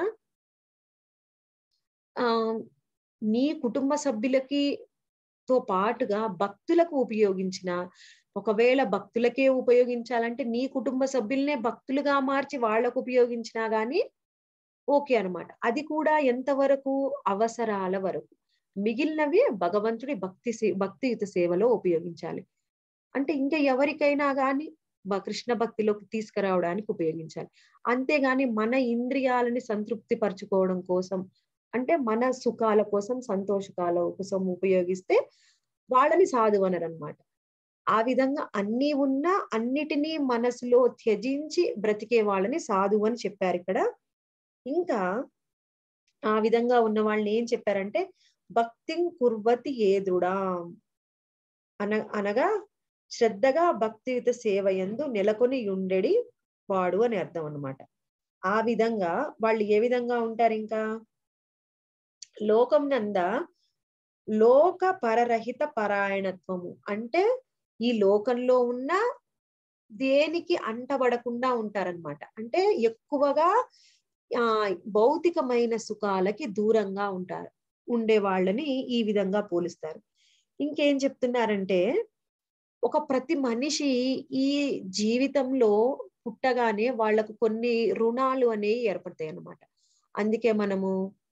ఆ నీ కుటుంబ సభ్యులకి తో పాటుగా భక్తులకు ఉపయోగించిన ఒకవేళ భక్తులకే ఉపయోగించాలంటే నీ కుటుంబ సభ్యులనే భక్తులుగా మార్చి వాళ్ళకు ఉపయోగించినా గాని ఓకే అనమాట అది కూడా ఎంతవరకు అవసరాల వరకు మిగిలినవి భగవంతుడి భక్తి సే భక్తియుత సేవలో ఉపయోగించాలి అంటే ఇంకా ఎవరికైనా గాని కృష్ణ భక్తిలోకి తీసుకురావడానికి ఉపయోగించాలి అంతేగాని మన ఇంద్రియాలని సంతృప్తి పరచుకోవడం కోసం అంటే మన సుఖాల కోసం సంతోషకాల కోసం ఉపయోగిస్తే వాళ్ళని సాధువు అనమాట ఆ విధంగా అన్ని ఉన్నా అన్నిటినీ మనసులో త్యజించి బ్రతికే వాళ్ళని సాధువు అని చెప్పారు ఇక్కడ ఇంకా ఆ విధంగా ఉన్న వాళ్ళని ఏం చెప్పారంటే భక్తిం కుర్వతి ఏదుడా అన అనగా శ్రద్ధగా భక్తియుత సేవ ఎందు నెలకొని ఉండెడి వాడు అని అర్థం అనమాట ఆ విధంగా వాళ్ళు ఏ విధంగా ఉంటారు ఇంకా లోకం నంద లోక పరరహిత పరాయణత్వము అంటే ఈ లోకంలో ఉన్న దేనికి అంటబడకుండా ఉంటారనమాట అంటే ఎక్కువగా ఆ భౌతికమైన సుఖాలకి దూరంగా ఉంటారు ఉండే వాళ్ళని ఈ విధంగా పోలిస్తారు ఇంకేం చెప్తున్నారంటే ఒక ప్రతి మనిషి ఈ జీవితంలో పుట్టగానే వాళ్లకు కొన్ని రుణాలు అనేవి ఏర్పడతాయి అన్నమాట అందుకే మనము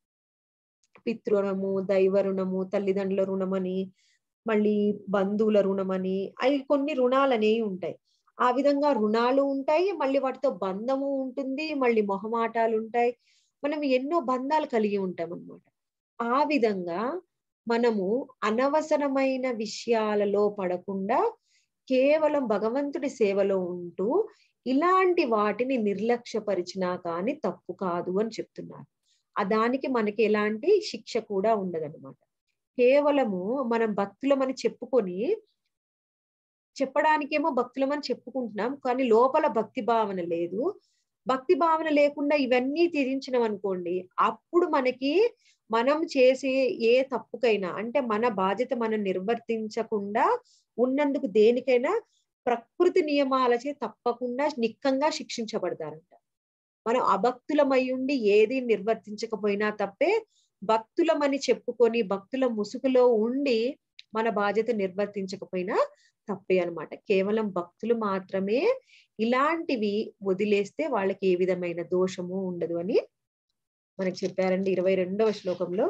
పితృ దైవ రుణము తల్లిదండ్రుల రుణమని మళ్ళీ బంధువుల రుణమని అవి కొన్ని రుణాలు అనేవి ఉంటాయి ఆ విధంగా రుణాలు ఉంటాయి మళ్ళీ వాటితో బంధము ఉంటుంది మళ్ళీ మొహమాటాలు ఉంటాయి మనం ఎన్నో బంధాలు కలిగి ఉంటాం అన్నమాట ఆ విధంగా మనము అనవసరమైన విషయాలలో పడకుండా కేవలం భగవంతుడి సేవలో ఉంటూ ఇలాంటి వాటిని నిర్లక్ష్యపరిచినా కానీ తప్పు కాదు అని చెప్తున్నారు ఆ దానికి మనకి ఎలాంటి శిక్ష కూడా ఉండదన్నమాట కేవలము మనం భక్తులమని చెప్పుకొని చెప్పడానికేమో భక్తులమని చెప్పుకుంటున్నాం కానీ లోపల భక్తి భావన లేదు భక్తి భావన లేకుండా ఇవన్నీ త్యజించినాం అనుకోండి అప్పుడు మనకి మనం చేసే ఏ తప్పుకైనా అంటే మన బాధ్యత మనం నిర్వర్తించకుండా ఉన్నందుకు దేనికైనా ప్రకృతి నియమాలచే తప్పకుండా నిక్కంగా శిక్షించబడతారంట మనం అభక్తులమై ఉండి ఏది నిర్వర్తించకపోయినా తప్పే భక్తులమని చెప్పుకొని భక్తుల ముసుగులో ఉండి మన బాధ్యత నిర్వర్తించకపోయినా తప్పే అనమాట కేవలం భక్తులు మాత్రమే ఇలాంటివి వదిలేస్తే వాళ్ళకి ఏ విధమైన దోషము ఉండదు అని మనకి చెప్పారండి ఇరవై రెండవ శ్లోకంలో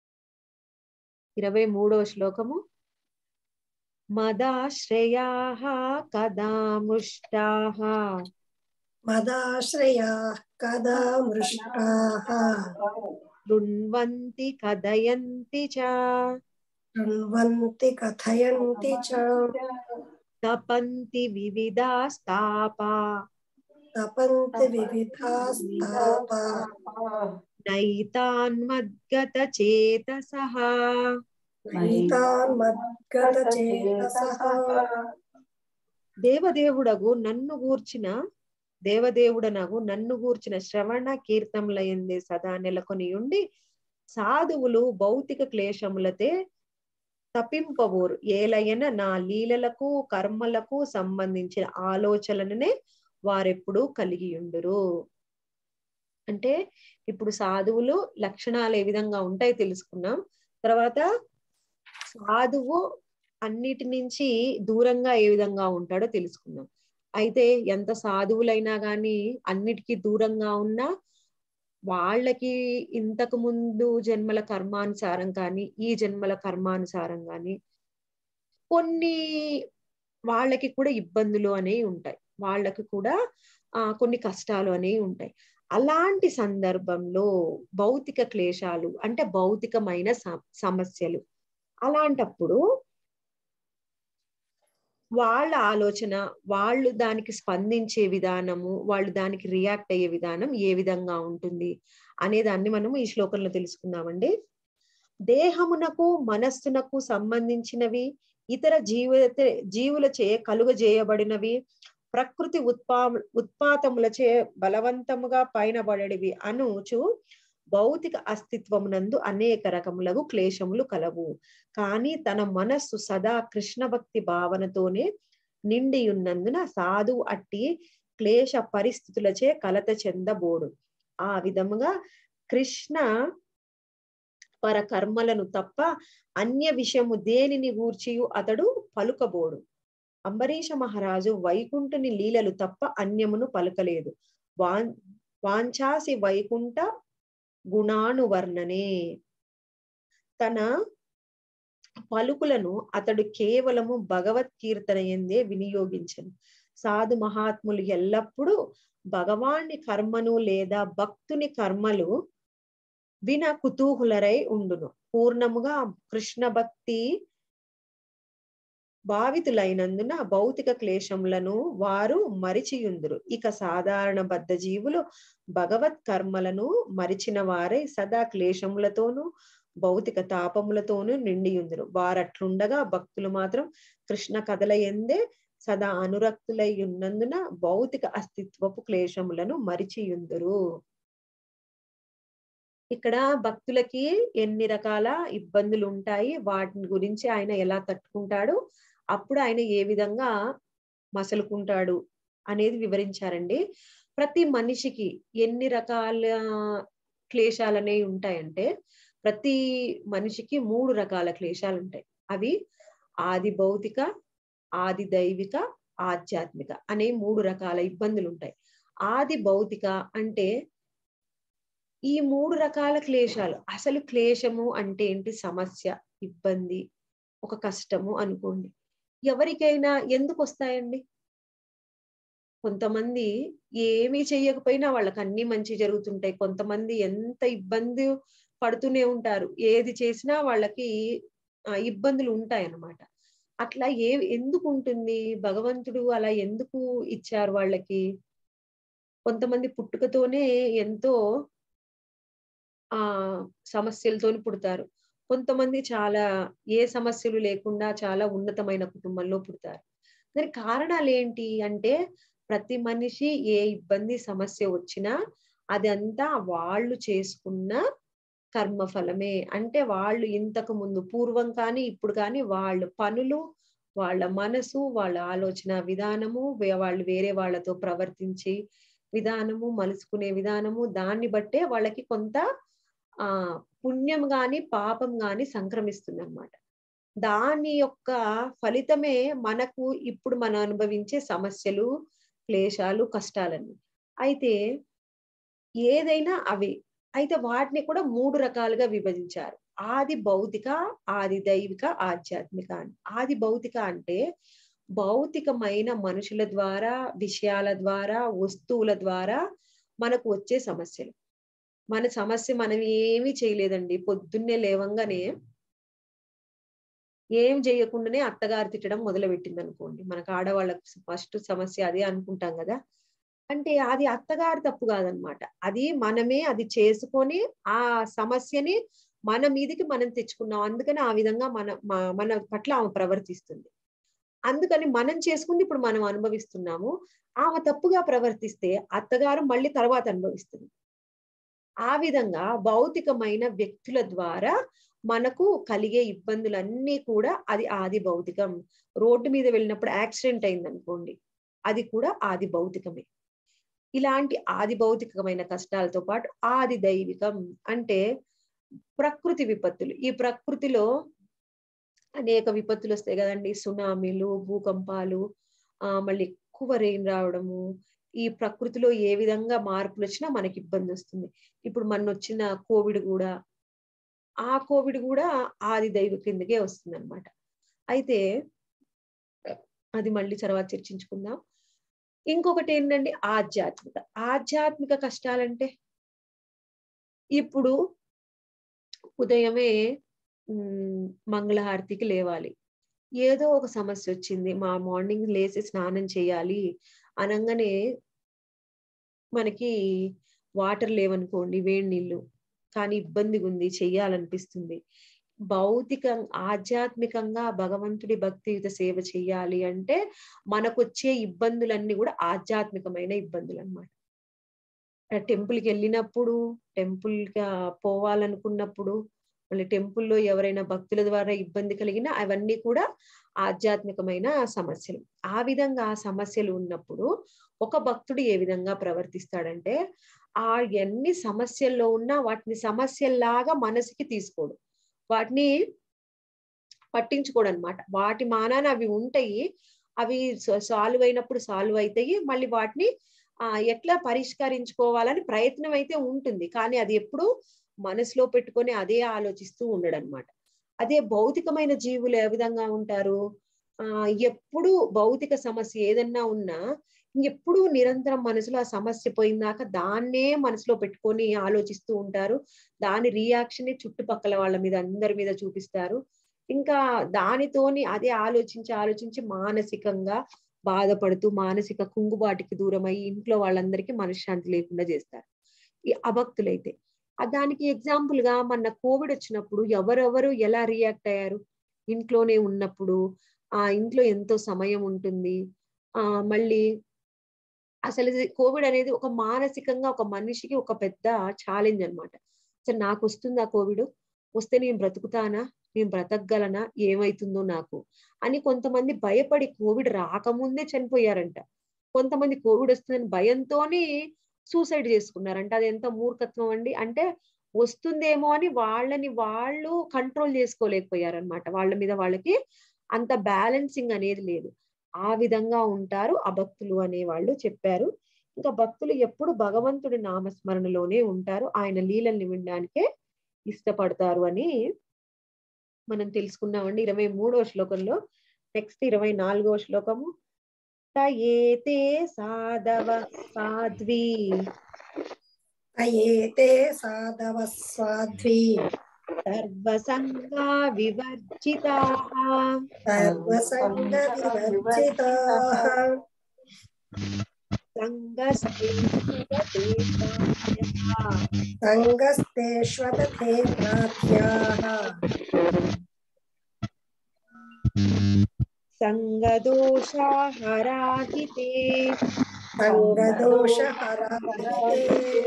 ఇరవై మూడవ శ్లోకము మదాశ్రయా కదా మృష్టాః మదాశ్రయా కదా మృష్టాః శృణ్వంతి కథయంతి చ శృణ్వంతి కథయంతి చ తపంతి వివిధాస్తాపా తపంతి వివిధాస్తాపా నైతాన్మద్గత చేతసః నైతాన్మద్గత చేతసః దేవదేవుడగు నన్ను గూర్చిన దేవదేవుడనగు నన్ను గూర్చిన శ్రవణ కీర్తముల ఎందే సదా నెలకొని ఉండి సాధువులు భౌతిక క్లేశములతే తప్పింపబోరు ఏలయన నా లీలలకు కర్మలకు సంబంధించిన ఆలోచనలనే వారెప్పుడు కలిగి ఉండురు అంటే ఇప్పుడు సాధువులు లక్షణాలు ఏ విధంగా ఉంటాయి తెలుసుకున్నాం తర్వాత సాధువు అన్నిటి నుంచి దూరంగా ఏ విధంగా ఉంటాడో తెలుసుకున్నాం అయితే ఎంత సాధువులైనా గాని అన్నిటికీ దూరంగా ఉన్నా వాళ్ళకి ఇంతకు ముందు జన్మల కర్మానుసారం కానీ ఈ జన్మల కర్మానుసారం కానీ కొన్ని వాళ్ళకి కూడా ఇబ్బందులు అనేవి ఉంటాయి వాళ్ళకి కూడా ఆ కొన్ని కష్టాలు అనేవి ఉంటాయి అలాంటి సందర్భంలో భౌతిక క్లేశాలు అంటే భౌతికమైన స- సమస్యలు అలాంటప్పుడు వాళ్ళ ఆలోచన వాళ్ళు దానికి స్పందించే విధానము వాళ్ళు దానికి రియాక్ట్ అయ్యే విధానం ఏ విధంగా ఉంటుంది అనే దాన్ని మనం ఈ శ్లోకంలో తెలుసుకుందామండి దేహమునకు మనస్సునకు సంబంధించినవి ఇతర జీవ జీవులచే కలుగజేయబడినవి ప్రకృతి ఉత్పా ఉత్పాతములచే బలవంతముగా పైన పడేవి అనుచు భౌతిక అస్తిత్వమునందు అనేక రకములకు క్లేశములు కలవు కానీ తన మనస్సు సదా కృష్ణ భక్తి భావనతోనే నిండి ఉన్నందున సాధు అట్టి క్లేశ పరిస్థితులచే కలత చెందబోడు ఆ విధముగా కృష్ణ పర కర్మలను తప్ప అన్య విషయము దేనిని గూర్చియు అతడు పలుకబోడు అంబరీష మహారాజు వైకుంఠుని లీలలు తప్ప అన్యమును పలకలేదు వాన్ వాంఛాసి వైకుంఠ గుణానువర్ణనే తన పలుకులను అతడు కేవలము భగవత్ కీర్తన ఎందే వినియోగించను సాధు మహాత్ములు ఎల్లప్పుడూ భగవాన్ని కర్మను లేదా భక్తుని కర్మలు విన కుతూహులరై ఉండును పూర్ణముగా కృష్ణ భక్తి భావితులైనందున భౌతిక క్లేశములను వారు మరిచియుందురు ఇక సాధారణ బద్ధ జీవులు భగవత్ కర్మలను మరిచిన వారై సదా క్లేశములతోనూ భౌతిక తాపములతోనూ నిండియుందురు వారట్లుండగా భక్తులు మాత్రం కృష్ణ కథల ఎందే సదా అనురక్తులై ఉన్నందున భౌతిక అస్తిత్వపు క్లేశములను మరిచియుందురు ఇక్కడ భక్తులకి ఎన్ని రకాల ఇబ్బందులు ఉంటాయి వాటిని గురించి ఆయన ఎలా తట్టుకుంటాడు అప్పుడు ఆయన ఏ విధంగా మసలుకుంటాడు అనేది వివరించారండి ప్రతి మనిషికి ఎన్ని రకాల క్లేశాలు అనేవి ఉంటాయంటే ప్రతి మనిషికి మూడు రకాల క్లేశాలు ఉంటాయి అవి ఆది భౌతిక ఆది దైవిక ఆధ్యాత్మిక అనే మూడు రకాల ఇబ్బందులు ఉంటాయి ఆది భౌతిక అంటే ఈ మూడు రకాల క్లేశాలు అసలు క్లేశము అంటే ఏంటి సమస్య ఇబ్బంది ఒక కష్టము అనుకోండి ఎవరికైనా ఎందుకు వస్తాయండి కొంతమంది ఏమీ చెయ్యకపోయినా వాళ్ళకి అన్ని మంచి జరుగుతుంటాయి కొంతమంది ఎంత ఇబ్బంది పడుతూనే ఉంటారు ఏది చేసినా వాళ్ళకి ఆ, ఇబ్బందులు ఉంటాయి అన్నమాట అట్లా ఏ ఎందుకు ఉంటుంది భగవంతుడు అలా ఎందుకు ఇచ్చారు వాళ్ళకి కొంతమంది పుట్టుకతోనే ఎంతో ఆ సమస్యలతోని పుడతారు కొంతమంది చాలా ఏ సమస్యలు లేకుండా చాలా ఉన్నతమైన కుటుంబంలో పుడతారు దానికి కారణాలు ఏంటి అంటే ప్రతి మనిషి ఏ ఇబ్బంది సమస్య వచ్చినా అదంతా వాళ్ళు చేసుకున్న కర్మ ఫలమే అంటే వాళ్ళు ఇంతకు ముందు పూర్వం కానీ ఇప్పుడు కానీ వాళ్ళ పనులు వాళ్ళ మనసు వాళ్ళ ఆలోచన విధానము వే- వాళ్ళు వేరే వాళ్ళతో ప్రవర్తించి విధానము మలుచుకునే విధానము దాన్ని బట్టే వాళ్ళకి కొంత ఆ పుణ్యం గాని పాపం గాని సంక్రమిస్తుంది అనమాట దాని యొక్క ఫలితమే మనకు ఇప్పుడు మనం అనుభవించే సమస్యలు క్లేశాలు కష్టాలన్నీ అయితే ఏదైనా అవి అయితే వాటిని కూడా మూడు రకాలుగా విభజించారు ఆది భౌతిక ఆది దైవిక ఆధ్యాత్మిక అని ఆది భౌతిక అంటే భౌతికమైన మనుషుల ద్వారా విషయాల ద్వారా వస్తువుల ద్వారా మనకు వచ్చే సమస్యలు మన సమస్య మనం ఏమీ చేయలేదండి పొద్దున్నే లేవంగానే ఏం చేయకుండానే అత్తగారు తిట్టడం మొదలు పెట్టింది అనుకోండి మనకు ఆడవాళ్ళకి ఫస్ట్ సమస్య అదే అనుకుంటాం కదా అంటే అది అత్తగారి తప్పు కాదనమాట అది మనమే అది చేసుకొని ఆ సమస్యని మన మీదికి మనం తెచ్చుకున్నాం అందుకని ఆ విధంగా మన మ- మన పట్ల ఆమె ప్రవర్తిస్తుంది అందుకని మనం చేసుకుంది ఇప్పుడు మనం అనుభవిస్తున్నాము ఆమె తప్పుగా ప్రవర్తిస్తే అత్తగారు మళ్ళీ తర్వాత అనుభవిస్తుంది ఆ విధంగా భౌతికమైన వ్యక్తుల ద్వారా మనకు కలిగే ఇబ్బందులన్నీ కూడా అది ఆది భౌతికం రోడ్డు మీద వెళ్ళినప్పుడు యాక్సిడెంట్ అయింది అనుకోండి అది కూడా ఆది భౌతికమే ఇలాంటి ఆది భౌతికమైన కష్టాలతో పాటు ఆది దైవికం అంటే ప్రకృతి విపత్తులు ఈ ప్రకృతిలో అనేక విపత్తులు వస్తాయి కదండి సునామీలు భూకంపాలు ఆ మళ్ళీ ఎక్కువ రెయిన్ రావడము ఈ ప్రకృతిలో ఏ విధంగా మార్పులు వచ్చినా మనకి ఇబ్బంది వస్తుంది ఇప్పుడు మన వచ్చిన కోవిడ్ కూడా ఆ కోవిడ్ కూడా ఆది దైవ కిందకే వస్తుంది అనమాట అయితే అది మళ్ళీ తర్వాత చర్చించుకుందాం ఇంకొకటి ఏంటండి ఆధ్యాత్మిక ఆధ్యాత్మిక కష్టాలంటే ఇప్పుడు ఉదయమే ఉమ్, మంగళహారతికి లేవాలి ఏదో ఒక సమస్య వచ్చింది మా మార్నింగ్ లేచి స్నానం చేయాలి అనగానే మనకి వాటర్ లేవనుకోండి వేడి నీళ్ళు కానీ ఇబ్బందిగా ఉంది చెయ్యాలనిపిస్తుంది భౌతిక ఆధ్యాత్మికంగా భగవంతుడి భక్తియుత సేవ చెయ్యాలి అంటే మనకొచ్చే ఇబ్బందులన్నీ కూడా ఆధ్యాత్మికమైన ఇబ్బందులు అనమాట టెంపుల్కి వెళ్ళినప్పుడు టెంపుల్ గా పోవాలనుకున్నప్పుడు మళ్ళీ టెంపుల్లో ఎవరైనా భక్తుల ద్వారా ఇబ్బంది కలిగినా అవన్నీ కూడా ఆధ్యాత్మికమైన సమస్యలు ఆ విధంగా ఆ సమస్యలు ఉన్నప్పుడు ఒక భక్తుడు ఏ విధంగా ప్రవర్తిస్తాడంటే ఆ ఎన్ని సమస్యల్లో ఉన్నా వాటిని సమస్యల్లాగా మనసుకి తీసుకోడు వాటిని పట్టించుకోడు అనమాట వాటి మానాన అవి ఉంటాయి అవి సాల్వ్ అయినప్పుడు సాల్వ్ అవుతాయి మళ్ళీ వాటిని ఆ ఎట్లా పరిష్కరించుకోవాలని ప్రయత్నం అయితే ఉంటుంది కానీ అది ఎప్పుడు మనసులో పెట్టుకొని అదే ఆలోచిస్తూ ఉండడు అనమాట అదే భౌతికమైన జీవులు ఏ విధంగా ఉంటారు ఆ ఎప్పుడు భౌతిక సమస్య ఏదన్నా ఉన్నా ఎప్పుడు నిరంతరం మనసులో ఆ సమస్య పోయిందాక దాన్నే మనసులో పెట్టుకొని ఆలోచిస్తూ ఉంటారు దాని రియాక్షన్ చుట్టుపక్కల వాళ్ళ మీద అందరి మీద చూపిస్తారు ఇంకా దానితోని అదే ఆలోచించి ఆలోచించి మానసికంగా బాధపడుతూ మానసిక కుంగుబాటికి దూరమై ఇంట్లో వాళ్ళందరికీ మనశ్శాంతి లేకుండా చేస్తారు ఈ అభక్తులైతే ఆ దానికి ఎగ్జాంపుల్ గా మన కోవిడ్ వచ్చినప్పుడు ఎవరెవరు ఎలా రియాక్ట్ అయ్యారు ఇంట్లోనే ఉన్నప్పుడు ఆ ఇంట్లో ఎంతో సమయం ఉంటుంది ఆ మళ్ళీ అసలు ఇది కోవిడ్ అనేది ఒక మానసికంగా ఒక మనిషికి ఒక పెద్ద ఛాలెంజ్ అనమాట అసలు నాకు వస్తుందా కోవిడ్ వస్తే నేను బ్రతుకుతానా నేను బ్రతకగలనా ఏమైతుందో నాకు అని కొంతమంది భయపడి కోవిడ్ రాకముందే చనిపోయారంట కొంతమంది కోవిడ్ వస్తుందని భయంతోనే సూసైడ్ చేసుకున్నారంట అది ఎంత మూర్ఖత్వం అండి అంటే వస్తుందేమో అని వాళ్ళని వాళ్ళు కంట్రోల్ చేసుకోలేకపోయారనమాట వాళ్ళ మీద వాళ్ళకి అంత బ్యాలెన్సింగ్ అనేది లేదు ఆ విధంగా ఉంటారు అభక్తులు అనే వాళ్ళు చెప్పారు ఇంకా భక్తులు ఎప్పుడు భగవంతుడి నామస్మరణలోనే ఉంటారు ఆయన లీలల్ని వినడానికే ఇష్టపడతారు అని మనం తెలుసుకున్నామండి ఇరవై మూడవ శ్లోకంలో నెక్స్ట్ ఇరవై నాలుగవ శ్లోకము ఏతే సాధవ సాధ్వి అయేతే సాధవ స్వాధ్వి సర్వసంగా వివర్జితా సర్వసంగ వివర్జితాః సంగస్తేష్వతథేత్రాభ్యాः సంగదోషాహరాహితే సంగదోషహరాహితే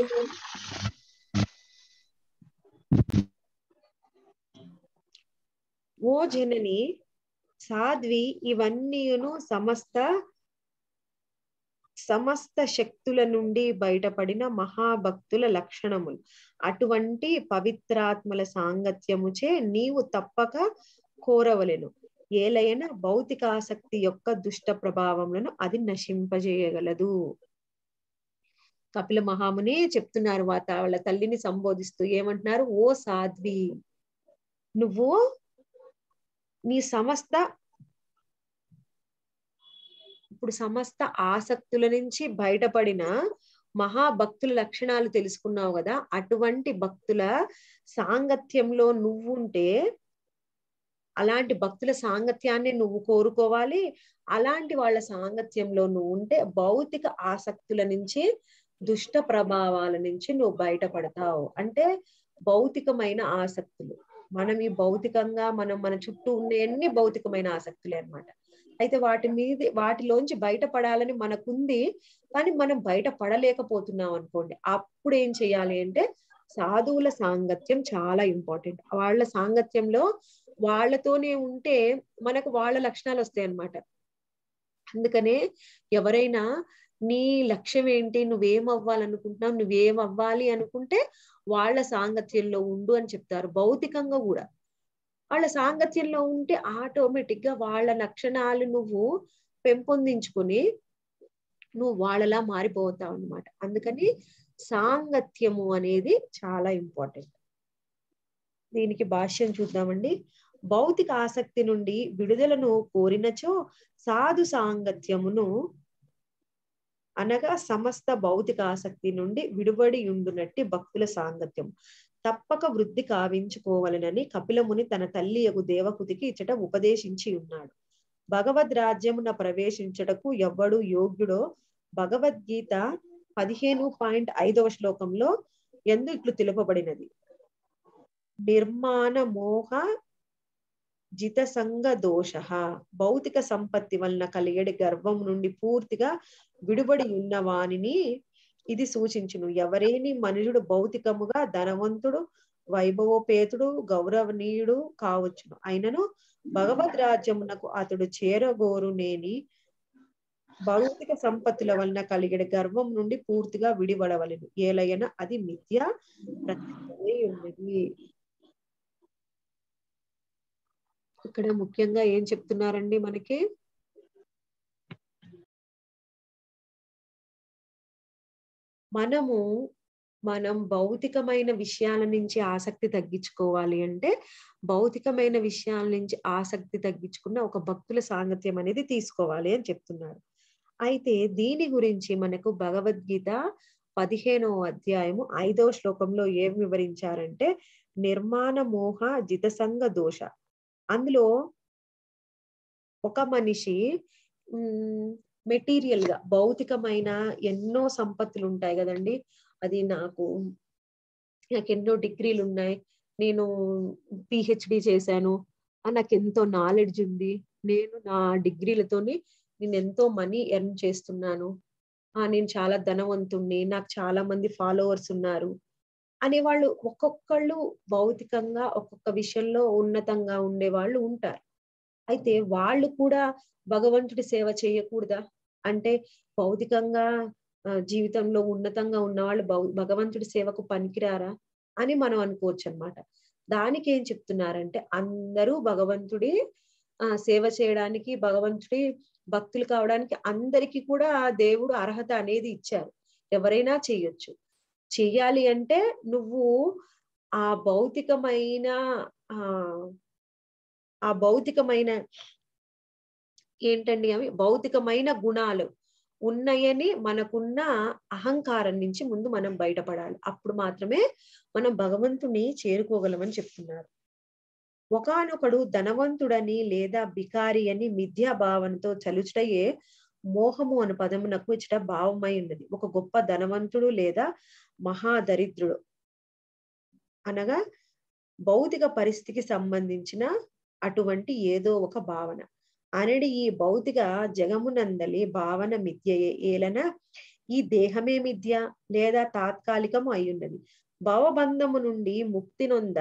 ఓ జనని సాధ్వి ఇవన్నీను సమస్త సమస్త శక్తుల నుండి బయటపడిన మహాభక్తుల లక్షణములు అటువంటి పవిత్రాత్మల సాంగత్యముచే నీవు తప్పక కోరవలెను ఏలైన భౌతిక ఆసక్తి యొక్క దుష్ట ప్రభావములను అది నశింపజేయగలదు కపిల మహాముని చెప్తున్నారు వాత వాళ్ళ తల్లిని సంబోధిస్తూ ఏమంటున్నారు ఓ సాధ్వి నువ్వు నీ సమస్త ఇప్పుడు సమస్త ఆసక్తుల నుంచి బయటపడిన మహాభక్తుల లక్షణాలు తెలుసుకున్నావు కదా అటువంటి భక్తుల సాంగత్యంలో నువ్వుంటే అలాంటి భక్తుల సాంగత్యాన్ని నువ్వు కోరుకోవాలి అలాంటి వాళ్ళ సాంగత్యంలో నువ్వు ఉంటే భౌతిక ఆసక్తుల నుంచి దుష్ట ప్రభావాల నుంచి నువ్వు బయటపడతావు అంటే భౌతికమైన ఆసక్తులు మనం ఈ భౌతికంగా మనం మన చుట్టూ ఉన్న ఎన్ని భౌతికమైన ఆసక్తులే అన్నమాట అయితే వాటి మీద వాటిలోంచి బయటపడాలని మనకుంది కానీ మనం బయట పడలేకపోతున్నాం అనుకోండి అప్పుడు ఏం చేయాలి అంటే సాధువుల సాంగత్యం చాలా ఇంపార్టెంట్ వాళ్ళ సాంగత్యంలో వాళ్ళతోనే ఉంటే మనకు వాళ్ళ లక్షణాలు వస్తాయి అన్నమాట అందుకనే ఎవరైనా నీ లక్ష్యం ఏంటి నువ్వేం అవ్వాలనుకుంటున్నావు నువ్వేం అవ్వాలి అనుకుంటే వాళ్ళ సాంగత్యంలో ఉండు అని చెప్తారు భౌతికంగా కూడా వాళ్ళ సాంగత్యంలో ఉంటే ఆటోమేటిక్ గా వాళ్ళ లక్షణాలు నువ్వు పెంపొందించుకుని నువ్వు వాళ్ళలా మారిపోతావు అనమాట అందుకని సాంగత్యము అనేది చాలా ఇంపార్టెంట్ దీనికి భాష్యం చూద్దామండి భౌతిక ఆసక్తి నుండి విడుదలను కోరినచో సాధు సాంగత్యమును అనగా సమస్త భౌతిక ఆసక్తి నుండి విడుబడి ఉండునట్టి భక్తుల సాంగత్యం తప్పక వృద్ధి కావించుకోవలనని కపిలముని తన తల్లి యగు దేవకుతికి ఇచ్చట ఉపదేశించి ఉన్నాడు భగవద్ రాజ్యమున ప్రవేశించటకు ఎవ్వడు యోగ్యుడో భగవద్గీత పదిహేను పాయింట్ ఐదవ శ్లోకంలో ఎందు ఇట్లు తెలుపబడినది నిర్మాణ మోహ జితసంగ దోష భౌతిక సంపత్తి వలన కలిగడి గర్వం నుండి పూర్తిగా విడుబడి ఉన్న వానిని ఇది సూచించును ఎవరేని మనుషుడు భౌతికముగా ధనవంతుడు వైభవోపేతుడు గౌరవనీయుడు కావచ్చును అయినను భగవద్ రాజ్యమునకు అతడు చేరగోరునేని భౌతిక సంపత్తుల వలన కలిగిన గర్వం నుండి పూర్తిగా విడివడవలెను ఏలయన అది మిథ్య ప్రత్యక్షమై ఉన్నది ఇక్కడ ముఖ్యంగా ఏం చెప్తున్నారండి మనకి మనము మనం భౌతికమైన విషయాల నుంచి ఆసక్తి తగ్గించుకోవాలి అంటే భౌతికమైన విషయాల నుంచి ఆసక్తి తగ్గించుకున్న ఒక భక్తుల సాంగత్యం అనేది తీసుకోవాలి అని చెప్తున్నారు అయితే దీని గురించి మనకు భగవద్గీత పదిహేనవ అధ్యాయము ఐదవ శ్లోకంలో ఏం వివరించారంటే నిర్మాణ మోహ జితసంగ దోష అందులో ఒక మనిషి మెటీరియల్ గా భౌతికమైన ఎన్నో సంపత్తులు ఉంటాయి కదండి అది నాకు నాకు ఎన్నో డిగ్రీలు ఉన్నాయి నేను పిహెచ్డి చేశాను నాకు ఎంతో నాలెడ్జ్ ఉంది నేను నా డిగ్రీలతోని నేను ఎంతో మనీ ఎర్న్ చేస్తున్నాను ఆ నేను చాలా ధనవంతుణ్ణి నాకు చాలా మంది ఫాలోవర్స్ ఉన్నారు అనే వాళ్ళు ఒక్కొక్కళ్ళు భౌతికంగా ఒక్కొక్క విషయంలో ఉన్నతంగా ఉండే వాళ్ళు ఉంటారు అయితే వాళ్ళు కూడా భగవంతుడి సేవ చేయకూడదా అంటే భౌతికంగా జీవితంలో ఉన్నతంగా ఉన్న వాళ్ళు భగవంతుడి సేవకు పనికిరారా అని మనం అనుకోవచ్చు అనమాట దానికి ఏం చెప్తున్నారంటే అందరూ భగవంతుడి ఆ సేవ చేయడానికి భగవంతుడి భక్తులు కావడానికి అందరికి కూడా దేవుడు అర్హత అనేది ఇచ్చారు ఎవరైనా చెయ్యొచ్చు చెయ్యాలి అంటే నువ్వు ఆ భౌతికమైన ఆ ఆ భౌతికమైన ఏంటండి అవి భౌతికమైన గుణాలు ఉన్నాయని మనకున్న అహంకారం నుంచి ముందు మనం బయటపడాలి అప్పుడు మాత్రమే మనం భగవంతుని చేరుకోగలమని చెప్తున్నారు ఒకనొకడు ధనవంతుడని లేదా బికారి అని మిథ్యా భావనతో చలుచుటయే మోహము అను పదమునకు ఇచ్చట భావమై ఉన్నది ఒక గొప్ప ధనవంతుడు లేదా మహాదరిద్రుడు అనగా భౌతిక పరిస్థితికి సంబంధించిన అటువంటి ఏదో ఒక భావన అనడి ఈ భౌతిక జగమునందలి భావన మిథ్యయే ఏలన ఈ దేహమే మిథ్య లేదా తాత్కాలికము అయ్యున్నది భవబంధము నుండి ముక్తి నొంద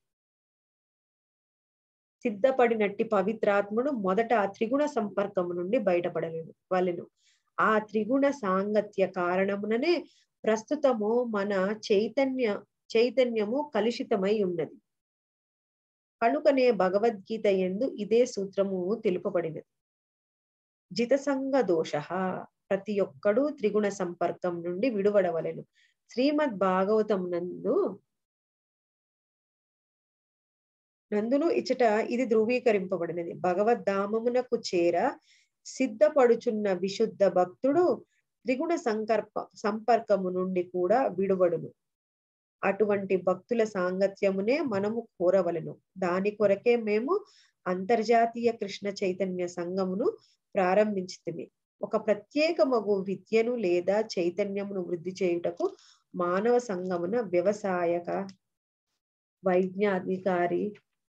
సిద్ధపడినట్టి పవిత్రాత్ముడు మొదట ఆ త్రిగుణ సంపర్కము నుండి బయటపడలేను వలెను ఆ త్రిగుణ సాంగత్య కారణముననే ప్రస్తుతము మన చైతన్య చైతన్యము కలుషితమై ఉన్నది కనుకనే భగవద్గీత ఎందు ఇదే సూత్రము తెలుపబడినది జితసంగ దోష ప్రతి ఒక్కడు త్రిగుణ సంపర్కం నుండి విడువడవలెను శ్రీమద్ భాగవతం నందు నందును ఇచ్చట ఇది ధృవీకరింపబడినది భగవద్ధామమునకు చేర సిద్ధపడుచున్న విశుద్ధ భక్తుడు త్రిగుణ సంకర్ప సంపర్కము నుండి కూడా విడువడును అటువంటి భక్తుల సాంగత్యమునే మనము కోరవలను దాని కొరకే మేము అంతర్జాతీయ కృష్ణ చైతన్య సంఘమును ప్రారంభించితిమి ఒక ప్రత్యేక మగు విద్యను లేదా చైతన్యమును వృద్ధి చేయుటకు మానవ సంఘమున వ్యవసాయక వైజ్ఞాధికారి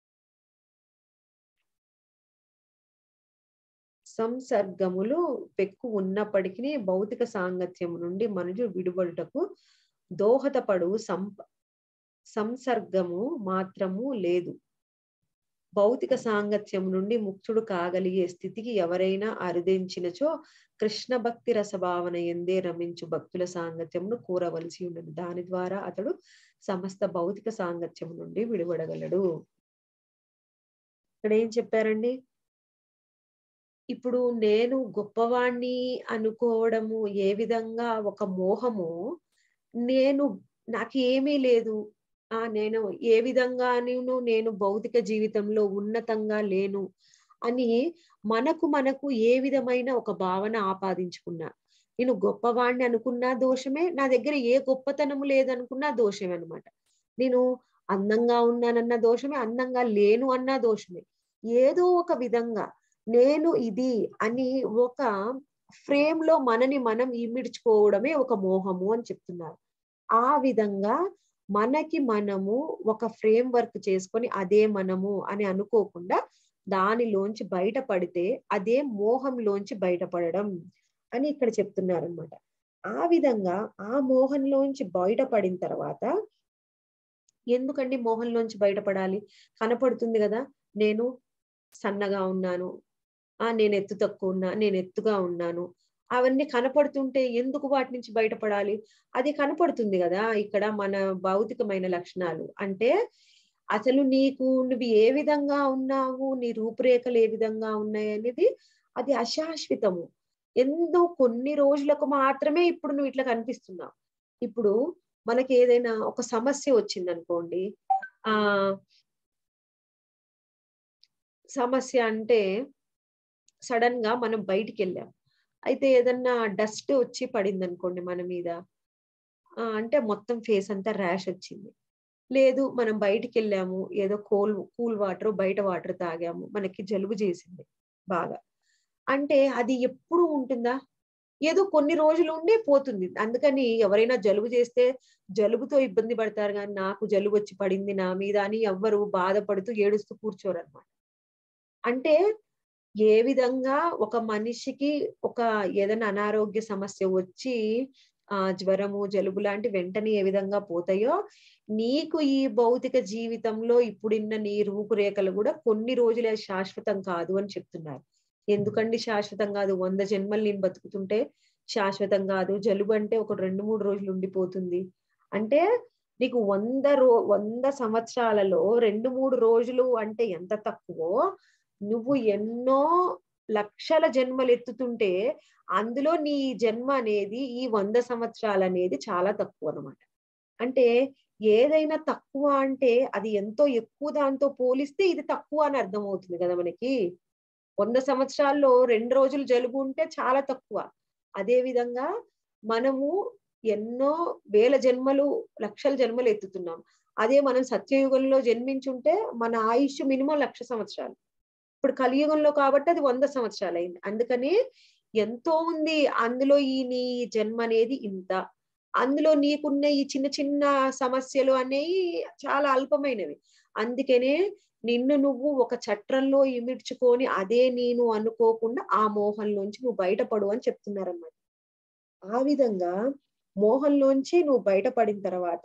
సంసర్గములు పెక్కు ఉన్నప్పటికీ భౌతిక సాంగత్యము నుండి మనుషులు విడుబడుటకు దోహదపడు సంప సంసర్గము మాత్రము లేదు భౌతిక సాంగత్యం నుండి ముక్తుడు కాగలిగే స్థితికి ఎవరైనా అరుదించినచో కృష్ణ భక్తి రసభావన ఎందే రమించు భక్తుల సాంగత్యమును కూరవలసి ఉండదు దాని ద్వారా అతడు సమస్త భౌతిక సాంగత్యం నుండి విడిపడగలడు ఇక్కడ ఏం చెప్పారండి ఇప్పుడు నేను గొప్పవాణ్ణి అనుకోవడము ఏ విధంగా ఒక మోహము నేను నాకు ఏమీ లేదు ఆ నేను ఏ విధంగా నేను భౌతిక జీవితంలో ఉన్నతంగా లేను అని మనకు మనకు ఏ విధమైన ఒక భావన ఆపాదించుకున్నా నేను గొప్పవాణ్ణి అనుకున్నా దోషమే నా దగ్గర ఏ గొప్పతనము లేదనుకున్నా దోషమే అనమాట నేను అందంగా ఉన్నానన్న దోషమే అందంగా లేను అన్న దోషమే ఏదో ఒక విధంగా నేను ఇది అని ఒక ఫ్రేమ్ లో మనని మనం ఇమిడ్చుకోవడమే ఒక మోహము అని చెప్తున్నారు ఆ విధంగా మనకి మనము ఒక ఫ్రేమ్ వర్క్ చేసుకొని అదే మనము అని అనుకోకుండా దానిలోంచి బయటపడితే అదే మోహంలోంచి బయటపడడం అని ఇక్కడ చెప్తున్నారు అనమాట ఆ విధంగా ఆ మోహంలోంచి బయటపడిన తర్వాత ఎందుకండి మోహంలోంచి బయటపడాలి కనపడుతుంది కదా నేను సన్నగా ఉన్నాను ఆ నేను ఎత్తు తక్కువ ఉన్నా నేను ఎత్తుగా ఉన్నాను అవన్నీ కనపడుతుంటే ఎందుకు వాటి నుంచి బయటపడాలి అది కనపడుతుంది కదా ఇక్కడ మన భౌతికమైన లక్షణాలు అంటే అసలు నీకు నువ్వు ఏ విధంగా ఉన్నావు నీ రూపురేఖలు ఏ విధంగా ఉన్నాయి అనేది అది అశాశ్వతము ఎంతో కొన్ని రోజులకు మాత్రమే ఇప్పుడు నువ్వు ఇట్లా కనిపిస్తున్నావు ఇప్పుడు మనకి ఏదైనా ఒక సమస్య వచ్చింది అనుకోండి ఆ సమస్య అంటే సడన్ గా మనం బయటికి వెళ్ళాం అయితే ఏదన్నా డస్ట్ వచ్చి పడింది అనుకోండి మన మీద ఆ అంటే మొత్తం ఫేస్ అంతా ర్యాష్ వచ్చింది లేదు మనం బయటికి వెళ్ళాము ఏదో కోల్ కూల్ వాటర్ బయట వాటర్ తాగాము మనకి జలుబు చేసింది బాగా అంటే అది ఎప్పుడు ఉంటుందా ఏదో కొన్ని రోజులు ఉండే పోతుంది అందుకని ఎవరైనా జలుబు చేస్తే జలుబుతో ఇబ్బంది పడతారు కానీ నాకు జలుబు వచ్చి పడింది నా మీద అని ఎవ్వరు బాధపడుతూ ఏడుస్తూ కూర్చోరు అనమాట అంటే ఏ విధంగా ఒక మనిషికి ఒక ఏదైనా అనారోగ్య సమస్య వచ్చి ఆ జ్వరము జలుబు లాంటి వెంటనే ఏ విధంగా పోతాయో నీకు ఈ భౌతిక జీవితంలో ఇప్పుడున్న నీ రూపురేఖలు కూడా కొన్ని రోజులే శాశ్వతం కాదు అని చెప్తున్నారు ఎందుకండి శాశ్వతం కాదు వంద జన్మలు నేను బతుకుతుంటే శాశ్వతం కాదు జలుబు అంటే ఒక రెండు మూడు రోజులు ఉండిపోతుంది అంటే నీకు వంద రో వంద సంవత్సరాలలో రెండు మూడు రోజులు అంటే ఎంత తక్కువో నువ్వు ఎన్నో లక్షల జన్మలు ఎత్తుతుంటే అందులో నీ జన్మ అనేది ఈ వంద సంవత్సరాలు అనేది చాలా తక్కువ అనమాట అంటే ఏదైనా తక్కువ అంటే అది ఎంతో ఎక్కువ దాంతో పోలిస్తే ఇది తక్కువ అని అర్థం అవుతుంది కదా మనకి వంద సంవత్సరాల్లో రెండు రోజులు జలుబు ఉంటే చాలా తక్కువ అదే విధంగా మనము ఎన్నో వేల జన్మలు లక్షల జన్మలు ఎత్తుతున్నాం అదే మనం సత్యయుగంలో జన్మించుంటే మన ఆయుష్ మినిమం లక్ష సంవత్సరాలు ఇప్పుడు కలియుగంలో కాబట్టి అది వంద సంవత్సరాలు అయింది అందుకని ఎంతో ఉంది అందులో ఈ నీ జన్మ అనేది ఇంత అందులో నీకున్న ఈ చిన్న చిన్న సమస్యలు అనేవి చాలా అల్పమైనవి అందుకనే నిన్ను నువ్వు ఒక చట్రంలో ఇమిడ్చుకొని అదే నేను అనుకోకుండా ఆ మోహంలోంచి నువ్వు బయటపడు అని చెప్తున్నారన్నమాట ఆ విధంగా మోహంలోంచి నువ్వు బయటపడిన తర్వాత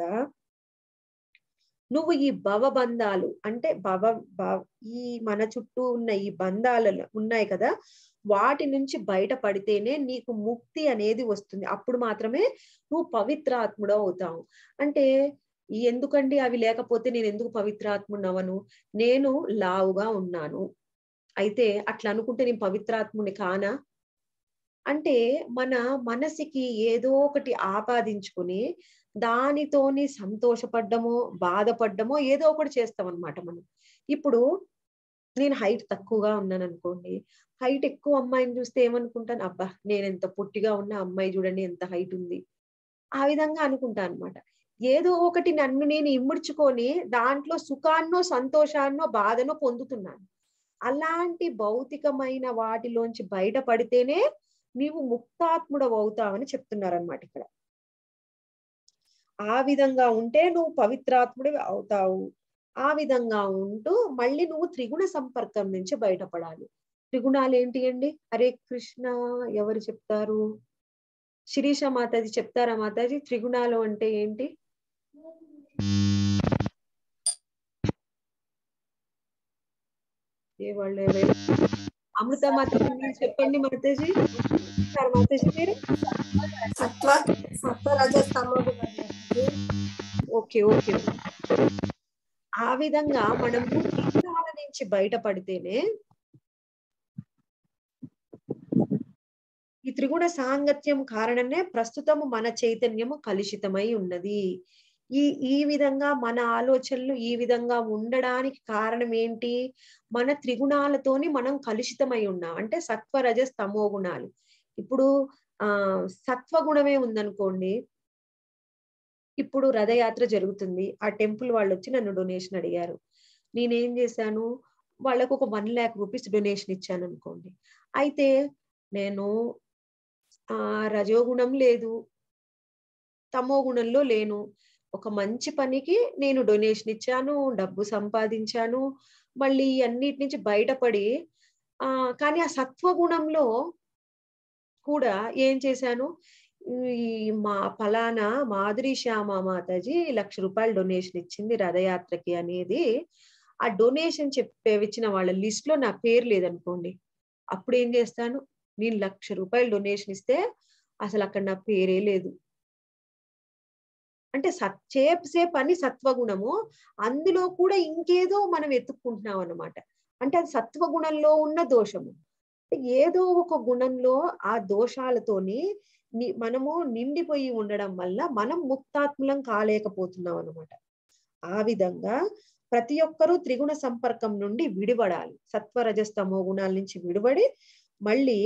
నువ్వు ఈ భవబంధాలు అంటే భవ భవ ఈ మన చుట్టూ ఉన్న ఈ బంధాలు ఉన్నాయి కదా వాటి నుంచి బయటపడితేనే నీకు ముక్తి అనేది వస్తుంది అప్పుడు మాత్రమే నువ్వు పవిత్రాత్ముడు అవుతావు అంటే ఎందుకండి అవి లేకపోతే నేను ఎందుకు పవిత్రాత్ముడవను నేను లావుగా ఉన్నాను అయితే అట్లా అనుకుంటే నేను పవిత్రాత్ముని కానా అంటే మన మనసుకి ఏదో ఒకటి ఆపాదించుకుని దానితోని సంతోషపడ్డమో బాధపడ్డమో ఏదో ఒకటి చేస్తాం అనమాట మనం ఇప్పుడు నేను హైట్ తక్కువగా ఉన్నాను అనుకోండి హైట్ ఎక్కువ అమ్మాయిని చూస్తే ఏమనుకుంటాను అబ్బా నేను ఎంత పొట్టిగా ఉన్న అమ్మాయి చూడండి ఎంత హైట్ ఉంది ఆ విధంగా అనుకుంటా అనమాట ఏదో ఒకటి నన్ను నేను ఇమ్ముడ్చుకొని దాంట్లో సుఖాన్నో సంతోషాన్నో బాధనో పొందుతున్నాను అలాంటి భౌతికమైన వాటిలోంచి బయటపడితేనే నీవు ముక్తాత్ముడవు అవుతావని చెప్తున్నారనమాట ఇక్కడ ఆ విధంగా ఉంటే నువ్వు పవిత్రాత్ముడివి అవుతావు ఆ విధంగా ఉంటూ మళ్ళీ నువ్వు త్రిగుణ సంపర్కం నుంచి బయటపడాలి త్రిగుణాలు ఏంటి అండి హరే కృష్ణ ఎవరు చెప్తారు శిరీష మాతాజీ చెప్తారా మాతాజీ త్రిగుణాలు అంటే ఏంటి ఏ వాళ్ళు ఎవరు? అమృత మాతాజీ మీరు చెప్పండి మాతాజీ చెప్తారా మాతాజీ మీరు సత్వ సత్వ రజస్తమో గుణాలు. ఓకే ఓకే ఆ విధంగా మనము త్రిగుణాల నుంచి బయటపడితేనే ఈ త్రిగుణ సాంగత్యం కారణమే ప్రస్తుతము మన చైతన్యము కలుషితమై ఉన్నది ఈ ఈ విధంగా మన ఆలోచనలు ఈ విధంగా ఉండడానికి కారణం ఏంటి మన త్రిగుణాలతోని మనం కలుషితమై ఉన్నాం అంటే సత్వ రజస్ తమో గుణాలు ఇప్పుడు ఆ సత్వగుణమే ఉందనుకోండి ఇప్పుడు రథయాత్ర జరుగుతుంది ఆ టెంపుల్ వాళ్ళు వచ్చి నన్ను డొనేషన్ అడిగారు నేనేం చేశాను వాళ్ళకు ఒక వన్ ల్యాక్ రూపీస్ డొనేషన్ ఇచ్చాను అనుకోండి అయితే నేను ఆ రజోగుణం లేదు తమో గుణంలో లేను ఒక మంచి పనికి నేను డొనేషన్ ఇచ్చాను డబ్బు సంపాదించాను మళ్ళీ అన్నిటి నుంచి బయటపడి ఆ కానీ ఆ సత్వగుణంలో కూడా ఏం చేశాను ఈ మా ఫలానా మాధురి శ్యామ మాతాజీ లక్ష రూపాయలు డొనేషన్ ఇచ్చింది రథయాత్రకి అనేది ఆ డొనేషన్ చెప్పే ఇచ్చిన వాళ్ళ లిస్ట్ లో నా పేరు లేదనుకోండి అప్పుడు ఏం చేస్తాను నేను లక్ష రూపాయలు డొనేషన్ ఇస్తే అసలు అక్కడ నా పేరే లేదు అంటే సచ్చేపు సేపు అని సత్వగుణము అందులో కూడా ఇంకేదో మనం ఎత్తుక్కుంటున్నాం అన్నమాట అంటే అది సత్వగుణంలో ఉన్న దోషము ఏదో ఒక గుణంలో ఆ దోషాలతోని ని- మనము నిండిపోయి ఉండడం వల్ల మనం ముక్తాత్ములం కాలేకపోతున్నాం అన్నమాట ఆ విధంగా ప్రతి ఒక్కరూ త్రిగుణ సంపర్కం నుండి విడిపడాలి సత్వరజస్తమో గుణాల నుంచి విడిపడి మళ్ళీ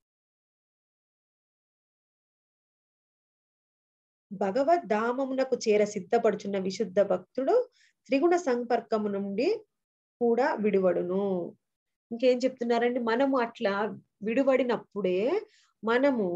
భగవద్ ధామమునకు చేర సిద్ధపడుచున్న విశుద్ధ భక్తుడు త్రిగుణ సంపర్కము నుండి కూడా విడివడును ఇంకేం చెప్తున్నారండి మనము అట్లా విడిపడినప్పుడే మనము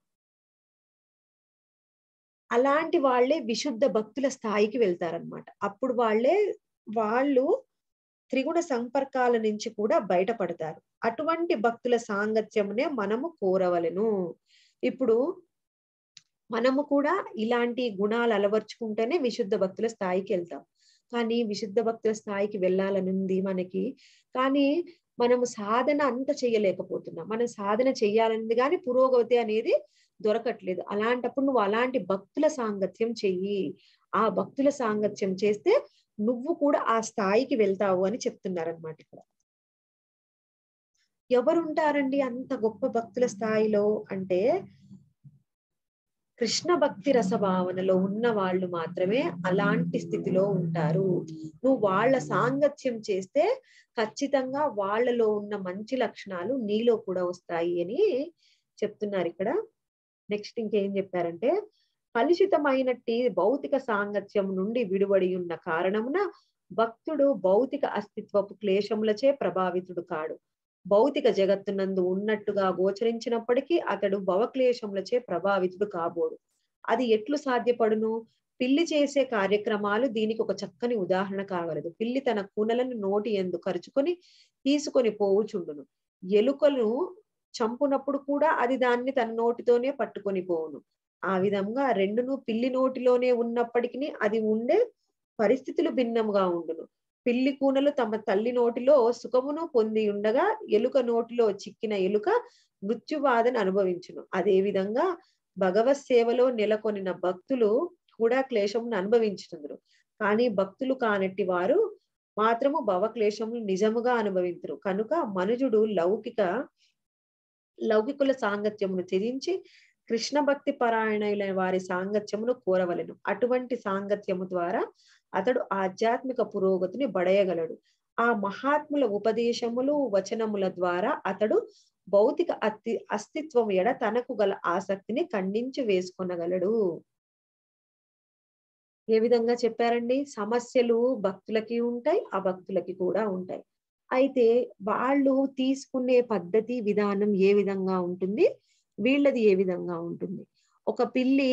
అలాంటి వాళ్ళే విశుద్ధ భక్తుల స్థాయికి వెళ్తారనమాట అప్పుడు వాళ్ళే వాళ్ళు త్రిగుణ సంపర్కాల నుంచి కూడా బయటపడతారు అటువంటి భక్తుల సాంగత్యమునే మనము కోరవలెను ఇప్పుడు మనము కూడా ఇలాంటి గుణాలు అలవర్చుకుంటేనే విశుద్ధ భక్తుల స్థాయికి వెళ్తాం కానీ విశుద్ధ భక్తుల స్థాయికి వెళ్ళాలని ఉంది మనకి కానీ మనము సాధన అంత చేయలేకపోతున్నాం మనం సాధన చెయ్యాలన్నది కానీ పురోగతి అనేది దొరకట్లేదు అలాంటప్పుడు నువ్వు అలాంటి భక్తుల సాంగత్యం చెయ్యి ఆ భక్తుల సాంగత్యం చేస్తే నువ్వు కూడా ఆ స్థాయికి వెళ్తావు అని చెప్తున్నారనమాట ఇక్కడ ఎవరుంటారండి అంత గొప్ప భక్తుల స్థాయిలో అంటే కృష్ణ భక్తి రస భావనలో ఉన్న వాళ్ళు మాత్రమే అలాంటి స్థితిలో ఉంటారు నువ్వు వాళ్ళ సాంగత్యం చేస్తే ఖచ్చితంగా వాళ్ళలో ఉన్న మంచి లక్షణాలు నీలో కూడా వస్తాయి అని చెప్తున్నారు ఇక్కడ నెక్స్ట్ ఇంకేం చెప్పారంటే కలుషితమైనట్టి భౌతిక సాంగత్యం నుండి విడివడి ఉన్న కారణమున భక్తుడు భౌతిక అస్తిత్వపు క్లేశములచే ప్రభావితుడు కాడు భౌతిక జగత్తునందు ఉన్నట్టుగా గోచరించినప్పటికీ అతడు భవక్లేశములచే ప్రభావితుడు కాబోడు అది ఎట్లు సాధ్యపడును పిల్లి చేసే కార్యక్రమాలు దీనికి ఒక చక్కని ఉదాహరణ కాగలదు పిల్లి తన కూనలను నోటి ఎందు ఖర్చుకొని తీసుకొని పోవుచుండును ఎలుకను చంపునప్పుడు కూడా అది దాన్ని తన నోటితోనే పట్టుకొని పోవును ఆ విధంగా రెండును పిల్లి నోటిలోనే ఉన్నప్పటికీ అది ఉండే పరిస్థితులు భిన్నంగా ఉండును పిల్లి కూనలు తమ తల్లి నోటిలో సుఖమును పొంది ఉండగా ఎలుక నోటిలో చిక్కిన ఎలుక మృత్యుబాధను అనుభవించును అదే విధంగా భగవత్ సేవలో నెలకొనిన భక్తులు కూడా క్లేశమును అనుభవించుతుందరు కానీ భక్తులు కానట్టి వారు మాత్రము భవక్లేశములు నిజముగా అనుభవించరు కనుక మనుజుడు లౌకిక లౌకికుల సాంగత్యమును త్యజించి కృష్ణ భక్తి పరాయణులైన వారి సాంగత్యమును కోరవలెను అటువంటి సాంగత్యము ద్వారా అతడు ఆధ్యాత్మిక పురోగతిని బడయగలడు ఆ మహాత్ముల ఉపదేశములు వచనముల ద్వారా అతడు భౌతిక అస్తి అస్తిత్వం ఎడ తనకు గల ఆసక్తిని ఖండించి వేసుకొనగలడు ఏ విధంగా చెప్పారండి సమస్యలు భక్తులకి ఉంటాయి అభక్తులకి కూడా ఉంటాయి అయితే వాళ్ళు తీసుకునే పద్ధతి విధానం ఏ విధంగా ఉంటుంది వీళ్ళది ఏ విధంగా ఉంటుంది ఒక పిల్లి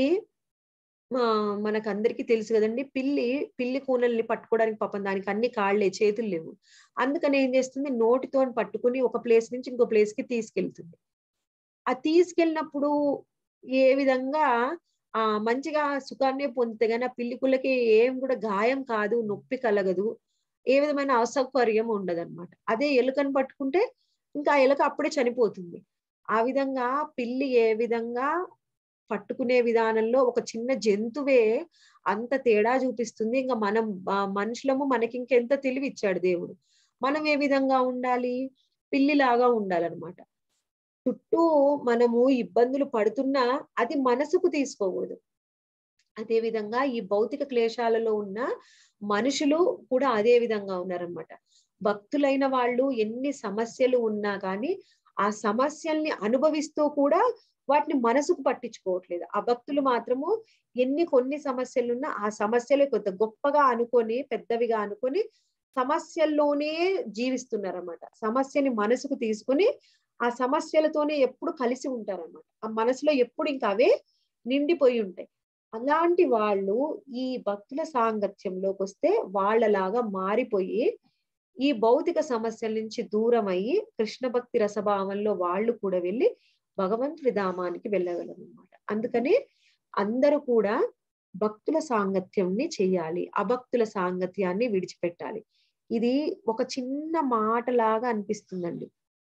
ఆ, మనకందరికీ తెలుసు కదండి పిల్లి పిల్లి కూనల్ని పట్టుకోవడానికి పాపం దానికి అన్ని కాళ్ళే చేతులు లేవు అందుకని ఏం చేస్తుంది నోటితో పట్టుకుని ఒక ప్లేస్ నుంచి ఇంకో ప్లేస్ కి తీసుకెళ్తుంది ఆ తీసుకెళ్ళినప్పుడు ఏ విధంగా ఆ మంచిగా సుఖాన్ని పొందితే గానీ ఆ పిల్లికులకి ఏం కూడా గాయం కాదు నొప్పి కలగదు ఏ విధమైన అసౌకర్యం ఉండదన్నమాట అదే ఎలుకని పట్టుకుంటే ఇంకా ఆ ఎలుక అప్పుడే చనిపోతుంది ఆ విధంగా పిల్లి ఏ విధంగా పట్టుకునే విధానంలో ఒక చిన్న జంతువే అంత తేడా చూపిస్తుంది ఇంకా మనం ఆ, మనుషులము మనకి ఇంకెంత తెలివి ఇచ్చాడు దేవుడు మనం ఏ విధంగా ఉండాలి పిల్లిలాగా ఉండాలన్నమాట చుట్టూ మనము ఇబ్బందులు పడుతున్నా అది మనసుకు తీసుకోకూడదు అదే విధంగా ఈ భౌతిక క్లేశాలలో ఉన్న మనుషులు కూడా అదే విధంగా ఉన్నారనమాట భక్తులైన వాళ్ళు ఎన్ని సమస్యలు ఉన్నా కానీ ఆ సమస్యల్ని అనుభవిస్తూ కూడా వాటిని మనసుకు పట్టించుకోవట్లేదు ఆ భక్తులు మాత్రము ఎన్ని కొన్ని సమస్యలున్నా ఆ సమస్యలు కొంత గొప్పగా అనుకొని పెద్దవిగా అనుకొని సమస్యల్లోనే జీవిస్తున్నారన్నమాట సమస్యని మనసుకు తీసుకొని ఆ సమస్యలతోనే ఎప్పుడు కలిసి ఉంటారన్నమాట ఆ మనసులో ఎప్పుడు ఇంకా అవే నిండిపోయి ఉంటాయి అలాంటి వాళ్ళు ఈ భక్తుల సాంగత్యంలోకి వస్తే వాళ్ళలాగా మారిపోయి ఈ భౌతిక సమస్యల నుంచి దూరం అయ్యి కృష్ణ భక్తి రసభావంలో వాళ్ళు కూడా వెళ్ళి భగవంతుడి ధామానికి వెళ్ళగలరు అనమాట అందుకని అందరూ కూడా భక్తుల సాంగత్యంని చేయాలి అభక్తుల సాంగత్యాన్ని విడిచిపెట్టాలి ఇది ఒక చిన్న మాటలాగా అనిపిస్తుందండి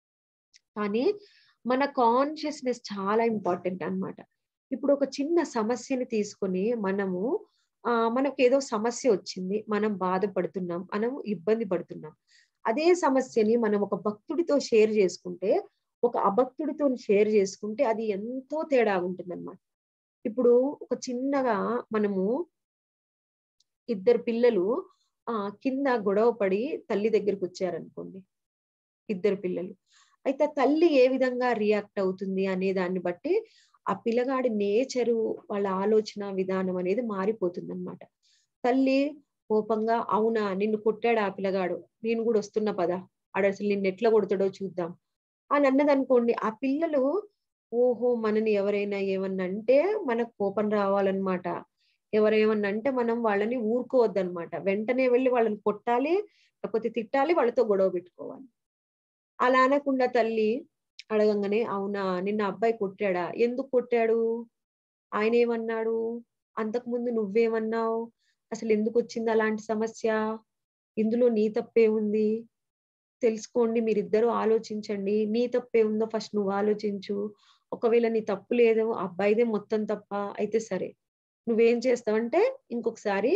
కానీ మన కాన్షియస్నెస్ చాలా ఇంపార్టెంట్ అన్నమాట ఇప్పుడు ఒక చిన్న సమస్యని తీసుకొని మనము ఆ మనకు ఏదో సమస్య వచ్చింది మనం బాధపడుతున్నాం మనం ఇబ్బంది పడుతున్నాం అదే సమస్యని మనం ఒక భక్తుడితో షేర్ చేసుకుంటే ఒక అభక్తుడితో షేర్ చేసుకుంటే అది ఎంతో తేడా ఉంటుంది అనమాట ఇప్పుడు ఒక చిన్నగా మనము ఇద్దరు పిల్లలు ఆ కింద గొడవ పడి తల్లి దగ్గరికి వచ్చారనుకోండి ఇద్దరు పిల్లలు అయితే ఆ తల్లి ఏ విధంగా రియాక్ట్ అవుతుంది అనే దాన్ని బట్టి ఆ పిల్లగాడి నేచరు వాళ్ళ ఆలోచన విధానం అనేది మారిపోతుంది అనమాట తల్లి కోపంగా అవునా నిన్ను కొట్టాడు ఆ పిల్లగాడు నేను కూడా వస్తున్నా పదా ఆడ అసలు నిన్ను ఎట్లా కొడతాడో చూద్దాం అని అన్నది అనుకోండి ఆ పిల్లలు ఓహో మనని ఎవరైనా ఏమన్నా అంటే మనకు కోపం రావాలన్నమాట ఎవరేమన్నా అంటే మనం వాళ్ళని ఊరుకోవద్దన్నమాట వెంటనే వెళ్ళి వాళ్ళని కొట్టాలి లేకపోతే తిట్టాలి వాళ్ళతో గొడవ పెట్టుకోవాలి అలా అనకుండా తల్లి అడగంగానే అవునా నిన్న అబ్బాయి కొట్టాడా ఎందుకు కొట్టాడు ఆయన ఏమన్నాడు అంతకు ముందు నువ్వేమన్నావు అసలు ఎందుకు వచ్చింది అలాంటి సమస్య ఇందులో నీ తప్పే ఉంది తెలుసుకోండి మీరిద్దరూ ఆలోచించండి నీ తప్పే ఉందో ఫస్ట్ నువ్వు ఆలోచించు ఒకవేళ నీ తప్పు లేదు ఆ అబ్బాయిదే మొత్తం తప్ప అయితే సరే నువ్వేం చేస్తావంటే ఇంకొకసారి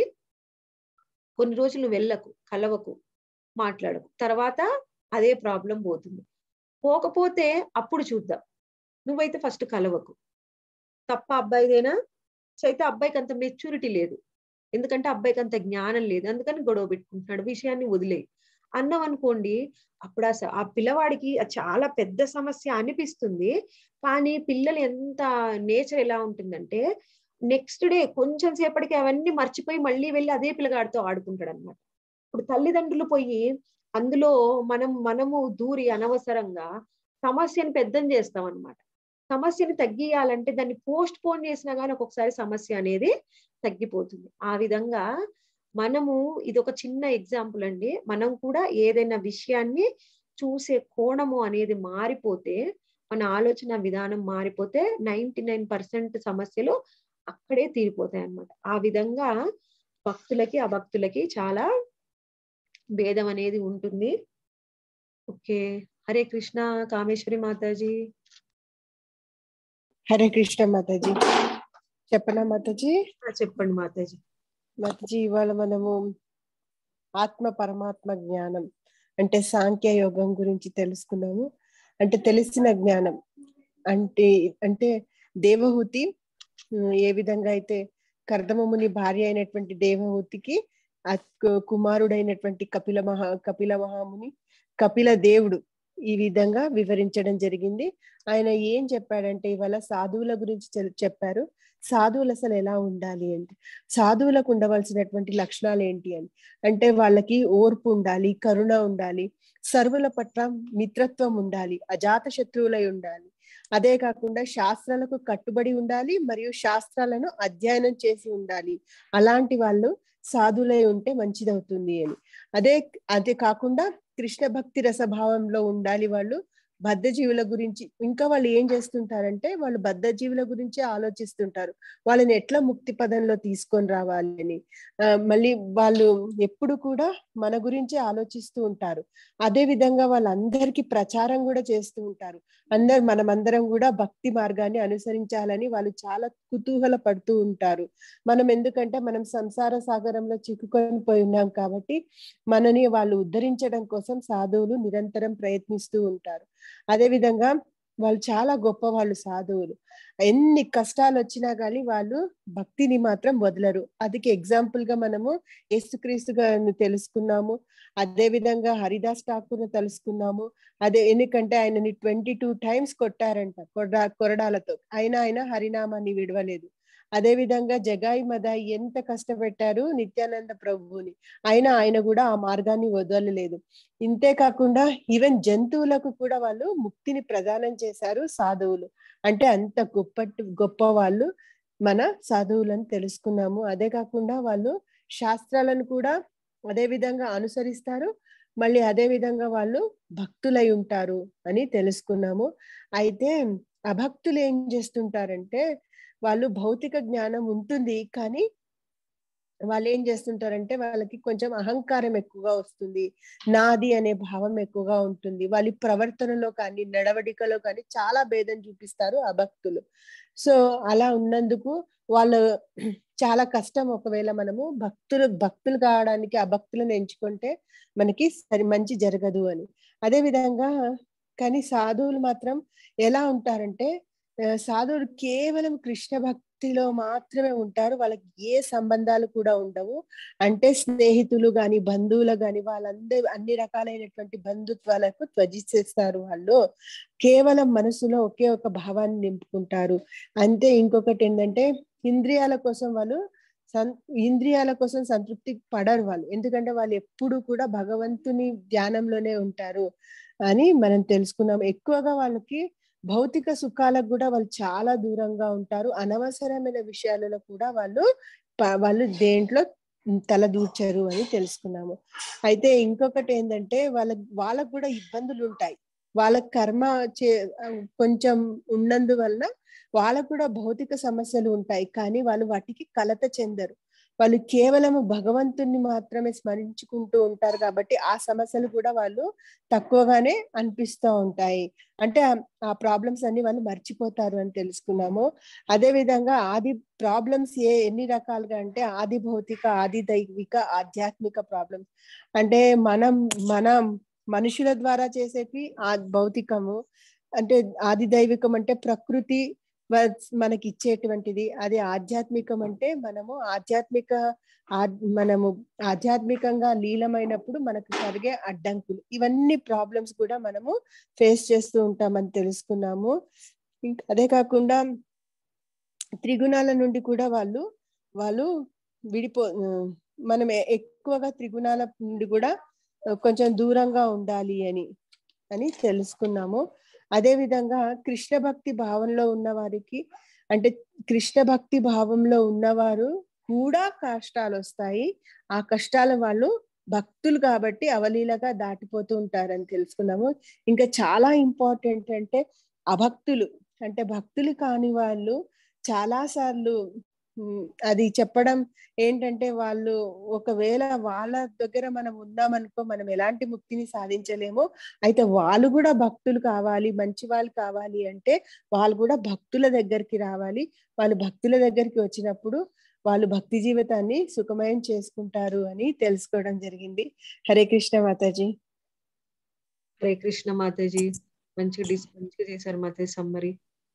కొన్ని రోజులు నువ్వు వెళ్ళకు కలవకు మాట్లాడకు తర్వాత అదే ప్రాబ్లం పోతుంది పోకపోతే అప్పుడు చూద్దాం నువ్వైతే ఫస్ట్ కలవకు తప్ప అబ్బాయిదేనా సో అయితే అబ్బాయికి అంత మెచ్యూరిటీ లేదు ఎందుకంటే అబ్బాయికి అంత జ్ఞానం లేదు అందుకని గొడవ పెట్టుకుంటున్నాడు విషయాన్ని వదిలేయి అన్నాం అనుకోండి అప్పుడు ఆ స- ఆ పిల్లవాడికి అది చాలా పెద్ద సమస్య అనిపిస్తుంది కానీ పిల్లలు ఎంత నేచర్ ఎలా ఉంటుందంటే నెక్స్ట్ డే కొంచెం సేపటికి అవన్నీ మర్చిపోయి మళ్ళీ వెళ్ళి అదే పిల్లగాడితో ఆడుకుంటాడు అనమాట ఇప్పుడు తల్లిదండ్రులు పోయి అందులో మనం మనము దూరి అనవసరంగా సమస్యను పెద్దం చేస్తాం అనమాట సమస్యని తగ్గియాలంటే దాన్ని పోస్ట్ పోన్ చేసినా కానీ ఒక్కొక్కసారి సమస్య అనేది తగ్గిపోతుంది ఆ విధంగా మనము ఇది ఒక చిన్న ఎగ్జాంపుల్ అండి మనం కూడా ఏదైనా విషయాన్ని చూసే కోణము అనేది మారిపోతే మన ఆలోచన విధానం మారిపోతే నైన్టీ నైన్ పర్సెంట్ సమస్యలు అక్కడే తీరిపోతాయి అన్నమాట ఆ విధంగా భక్తులకి అభక్తులకి చాలా భేదం అనేది ఉంటుంది ఓకే హరే కృష్ణ కామేశ్వరి మాతాజీ హరే కృష్ణ మాతాజీ చెప్పనా మాతాజీ ఆ, చెప్పండి మాతాజీ మాతాజీ ఇవాళ మనము ఆత్మ పరమాత్మ జ్ఞానం అంటే సాంఖ్య యోగం గురించి తెలుసుకున్నాము అంటే తెలిసిన జ్ఞానం అంటే అంటే దేవహూతి ఉమ్, ఏ విధంగా అయితే కర్దమముని భార్య అయినటువంటి దేవహూతికి ఆ కు- కుమారుడైనటువంటి కపిల మహా కపిల మహాముని కపిల దేవుడు ఈ విధంగా వివరించడం జరిగింది ఆయన ఏం చెప్పాడంటే ఇవాళ సాధువుల గురించి చెల్- చెప్పారు సాధువులు అసలు ఎలా ఉండాలి అంటే సాధువులకు ఉండవలసినటువంటి లక్షణాలు ఏంటి అని అంటే వాళ్ళకి ఓర్పు ఉండాలి కరుణ ఉండాలి సర్వుల పట్ల మిత్రత్వం ఉండాలి అజాత శత్రువులై ఉండాలి అదే కాకుండా శాస్త్రాలకు కట్టుబడి ఉండాలి మరియు శాస్త్రాలను అధ్యయనం చేసి ఉండాలి అలాంటి వాళ్ళు సాధులై ఉంటే మంచిదవుతుంది అని అదే అదే కాకుండా కృష్ణ భక్తి రసభావంలో ఉండాలి వాళ్ళు బద్ధజీవుల గురించి ఇంకా వాళ్ళు ఏం చేస్తుంటారంటే వాళ్ళు బద్ధజీవుల గురించి ఆలోచిస్తుంటారు వాళ్ళని ఎట్లా ముక్తి పదంలో తీసుకొని రావాలి అని ఆ, మళ్ళీ వాళ్ళు ఎప్పుడు కూడా మన గురించి ఆలోచిస్తూ ఉంటారు అదే విధంగా వాళ్ళందరికీ ప్రచారం కూడా చేస్తూ ఉంటారు అందరు మనమందరం కూడా భక్తి మార్గాన్ని అనుసరించాలని వాళ్ళు చాలా కుతూహల పడుతూ ఉంటారు మనం ఎందుకంటే మనం సంసార సాగరంలో చిక్కుకొని పోయి ఉన్నాం కాబట్టి మనని వాళ్ళు ఉద్ధరించడం కోసం సాధువులు నిరంతరం ప్రయత్నిస్తూ ఉంటారు అదే విధంగా వాళ్ళు చాలా గొప్ప వాళ్ళు సాధువులు ఎన్ని కష్టాలు వచ్చినా కానీ వాళ్ళు భక్తిని మాత్రం వదలరు అదికి ఎగ్జాంపుల్ గా మనము యేసుక్రీస్తు గారిని తెలుసుకున్నాము అదే విధంగా హరిదాస్ ఠాకూర్ తెలుసుకున్నాము అదే ఎందుకంటే ఆయనని ట్వంటీ టూ టైమ్స్ కొట్టారంట కొరడా కొరడాలతో అయినా ఆయన హరినామాన్ని విడవలేదు అదే విధంగా జగాయి మదాయి ఎంత కష్టపెట్టారు నిత్యానంద ప్రభువుని అయినా ఆయన కూడా ఆ మార్గాన్ని వదలలేదు ఇంతే కాకుండా ఈవెన్ జంతువులకు కూడా వాళ్ళు ముక్తిని ప్రదానం చేశారు సాధువులు అంటే అంత గొప్ప గొప్ప వాళ్ళు మన సాధువులను తెలుసుకున్నాము అదే కాకుండా వాళ్ళు శాస్త్రాలను కూడా అదే విధంగా అనుసరిస్తారు మళ్ళీ అదే విధంగా వాళ్ళు భక్తులై ఉంటారు అని తెలుసుకున్నాము అయితే అభక్తులు ఏం చేస్తుంటారంటే వాళ్ళు భౌతిక జ్ఞానం ఉంటుంది కానీ వాళ్ళు ఏం చేస్తుంటారంటే వాళ్ళకి కొంచెం అహంకారం ఎక్కువగా వస్తుంది నాది అనే భావం ఎక్కువగా ఉంటుంది వాళ్ళ ప్రవర్తనలో కానీ నడవడికలో కానీ చాలా భేదం చూపిస్తారు అభక్తులు సో అలా ఉన్నందుకు వాళ్ళు చాలా కష్టం ఒకవేళ మనము భక్తులు భక్తులు కావడానికి అభక్తులను ఎంచుకుంటే మనకి సరి మంచి జరగదు అని అదే విధంగా కానీ సాధువులు మాత్రం ఎలా ఉంటారంటే ఆ, సాధువులు కేవలం కృష్ణ భక్తిలో మాత్రమే ఉంటారు వాళ్ళకి ఏ సంబంధాలు కూడా ఉండవు అంటే స్నేహితులు గాని బంధువులు గాని వాళ్ళందరూ అన్ని రకాలైనటువంటి బంధుత్వాలకు త్వజిస్తారు వాళ్ళు కేవలం మనసులో ఒకే ఒక భావాన్ని నింపుకుంటారు అంతే ఇంకొకటి ఏంటంటే ఇంద్రియాల కోసం వాళ్ళు సం ఇంద్రియాల కోసం సంతృప్తి పడరు వాళ్ళు ఎందుకంటే వాళ్ళు ఎప్పుడు కూడా భగవంతుని ధ్యానంలోనే ఉంటారు అని మనం తెలుసుకున్నాం ఎక్కువగా వాళ్ళకి భౌతిక సుఖాలకు కూడా వాళ్ళు చాలా దూరంగా ఉంటారు అనవసరమైన విషయాలలో కూడా వాళ్ళు ప- వాళ్ళు దేంట్లో తల దూర్చరు అని తెలుసుకున్నాము అయితే ఇంకొకటి ఏంటంటే వాళ్ళ వాళ్ళకు కూడా ఇబ్బందులు ఉంటాయి వాళ్ళ కర్మ చే కొంచెం ఉన్నందువలన వాళ్ళకు కూడా భౌతిక సమస్యలు ఉంటాయి కానీ వాళ్ళు వాటికి కలత చెందరు వాళ్ళు కేవలము భగవంతుణ్ణి మాత్రమే స్మరించుకుంటూ ఉంటారు కాబట్టి ఆ సమస్యలు కూడా వాళ్ళు తక్కువగానే అనిపిస్తూ ఉంటాయి అంటే ఆ- ఆ ప్రాబ్లమ్స్ అన్ని వాళ్ళు మర్చిపోతారు అని తెలుసుకున్నాము అదే విధంగా ఆది ప్రాబ్లమ్స్ ఏ ఎన్ని రకాలుగా అంటే ఆది భౌతిక ఆది దైవిక ఆధ్యాత్మిక ప్రాబ్లమ్స్ అంటే మనం మనం మనుషుల ద్వారా చేసేవి ఆ భౌతికము అంటే ఆది దైవికం అంటే ప్రకృతి వ- మనకి ఇచ్చేటువంటిది అది ఆధ్యాత్మికం అంటే మనము ఆధ్యాత్మిక ఆ- మనము ఆధ్యాత్మికంగా లీలమైనప్పుడు మనకు కలిగే అడ్డంకులు ఇవన్నీ ప్రాబ్లమ్స్ కూడా మనము ఫేస్ చేస్తూ ఉంటామని తెలుసుకున్నాము ఇంకా అదే కాకుండా త్రిగుణాల నుండి కూడా వాళ్ళు వాళ్ళు విడిపో ఆ, మనం ఎ- ఎక్కువగా త్రిగుణాల నుండి కూడా ఆ, కొంచెం దూరంగా ఉండాలి అని అని తెలుసుకున్నాము అదే విధంగా కృష్ణ భక్తి భావంలో ఉన్న వారికి అంటే కృష్ణ భక్తి భావంలో ఉన్నవారు కూడా కష్టాలు వస్తాయి ఆ కష్టాలు వాళ్ళు భక్తులు కాబట్టి అవలీలగా దాటిపోతూ ఉంటారని తెలుసుకున్నాము ఇంకా చాలా ఇంపార్టెంట్ అంటే అభక్తులు అంటే భక్తులు కాని వాళ్ళు చాలా సార్లు ఉమ్, అది చెప్పడం ఏంటంటే వాళ్ళు ఒకవేళ వాళ్ళ దగ్గర మనం ఉన్నామనుకో మనం ఎలాంటి ముక్తిని సాధించలేము అయితే వాళ్ళు కూడా భక్తులు కావాలి మంచి వాళ్ళు కావాలి అంటే వాళ్ళు కూడా భక్తుల దగ్గరికి రావాలి వాళ్ళు భక్తుల దగ్గరికి వచ్చినప్పుడు వాళ్ళు భక్తి జీవితాన్ని సుఖమయం చేసుకుంటారు అని తెలుసుకోవడం జరిగింది హరే కృష్ణ మాతాజీ హరే కృష్ణ మాతాజీ మంచిగా డిస్ మంచిగా చేశారు మాతాజీ సమ్మరి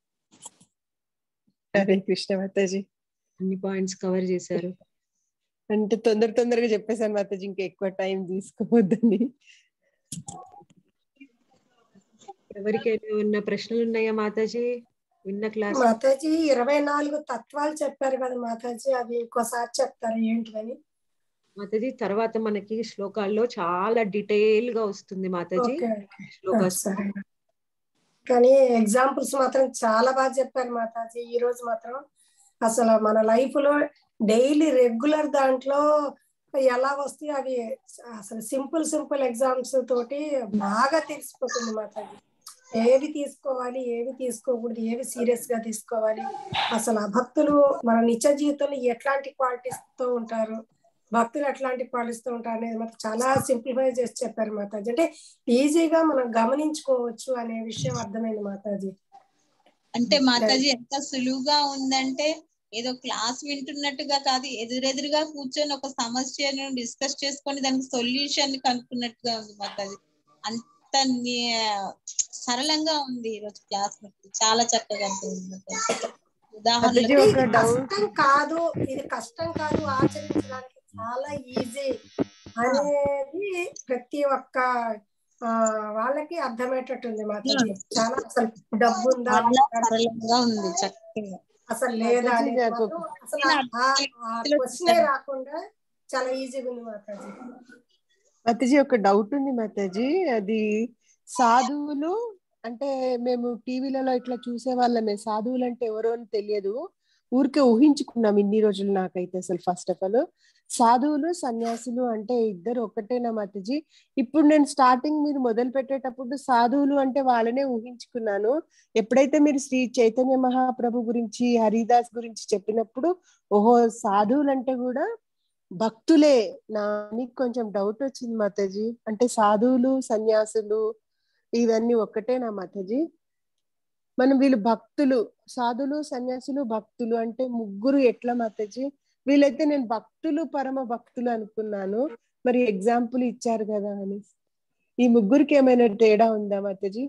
హరే కృష్ణ మాతాజీ అన్ని పాయింట్స్ కవర్ చేశారు అంటే తొందర తొందరగా చెప్పేశాను మాతాజీ ఇంకా ఎక్కువ టైం తీసుకోవద్దని ఎవరికైనా ఏమన్నా ప్రశ్నలు ఉన్నాయా మాతాజీ విన్న క్లాస్ మాతాజీ ఇరవై నాలుగు తత్వాలు చెప్పారు కదా మాతాజీ అవి ఇంకోసారి చెప్తారు ఏంటిదని మాతాజీ తర్వాత మనకి శ్లోకాల్లో చాలా డీటెయిల్ గా వస్తుంది మాతాజీ ఓకే ఓకే ఆ, శ్లోకాస్ సరే కానీ ఎగ్జాంపుల్స్ మాత్రం చాలా బాగా చెప్పారు మాతాజీ ఈ రోజు మాత్రం అసలు మన లైఫ్ లో డైలీ రెగ్యులర్ దాంట్లో ఎలా వస్తాయి అవి అసలు సింపుల్ సింపుల్ ఎగ్జామ్స్ తోటి బాగా తెలిసిపోతుంది మాతాజీ ఏవి తీసుకోవాలి ఏవి తీసుకోకూడదు ఏవి సీరియస్ గా తీసుకోవాలి అసలు ఆ భక్తులు మన నిత్య జీవితంలో ఎట్లాంటి క్వాలిటీస్ తో ఉంటారు భక్తులు ఎట్లాంటి క్వాలిటీస్ తో ఉంటారు అనేది మాత్రం చాలా సింప్లిఫై చేసి చెప్పారు మాతాజీ అంటే ఈజీగా మనం గమనించుకోవచ్చు అనే విషయం అర్థమైంది మాతాజీ అంటే మాతాజీ ఎంత సులువుగా ఉందంటే ఏదో క్లాస్ వింటున్నట్టుగా కాదు ఎదురెదురుగా కూర్చొని ఒక సమస్యను డిస్కస్ చేసుకొని దానికి సొల్యూషన్ కనుక్కున్నట్టుగా ఉంది మాతాజీ అంత ని- సరళంగా ఉంది ఈరోజు క్లాస్ చాలా చక్కగా అనిపించింది మాతాజీ ఉదాహరణలు మాతాజీ ఒక ఇది డౌట్ కష్టం కాదు ఇది కష్టం కాదు ఆచరించడానికి చాలా ఈజీ అనేది ప్రతి ఒక్క ఆ, వాళ్ళకి అర్థమయ్యేటట్టుంది మాతాజీ చాలా అసలు డబ్బు ఉందా చాలా సరళంగా ఉంది చక్కగా అసలు లేదా మాతాజీ అనేది నాకు మాత్రం అసలు ఆ క్వశ్చనే రాకుండా చాలా ఈజీగా ఉంది మాతాజీ మాతాజీ ఒక డౌట్ ఉంది మాతాజీ అది సాధువులు అంటే మేము టీవీలలో ఇట్లా చూసే వాళ్ళమే సాధువులు అంటే ఎవరో అని తెలియదు ఊరికే ఊహించుకున్నాం ఇన్ని రోజులు నాకైతే అసలు ఫస్ట్ ఆఫ్ ఆల్ సాధువులు సన్యాసులు అంటే ఇద్దరు ఒకటేనా మాతాజీ ఇప్పుడు నేను స్టార్టింగ్ మీరు మొదలు పెట్టేటప్పుడు సాధువులు అంటే వాళ్ళనే ఊహించుకున్నాను ఎప్పుడైతే మీరు శ్రీ చైతన్య మహాప్రభు గురించి హరిదాస్ గురించి చెప్పినప్పుడు ఓహో సాధువులు అంటే కూడా భక్తులే నాకు కొంచెం డౌట్ వచ్చింది మాతాజీ అంటే సాధువులు సన్యాసులు ఇవన్నీ ఒక్కటేనా మాతాజీ మనం వీళ్ళు భక్తులు సాధులు సన్యాసులు భక్తులు అంటే ముగ్గురు ఎట్లా మాతాజీ వీళ్ళైతే నేను భక్తులు పరమ భక్తులు అనుకున్నాను మరి ఎగ్జాంపుల్ ఇచ్చారు కదా అని ఈ ముగ్గురికి ఏమైనా తేడా ఉందా మాతాజీ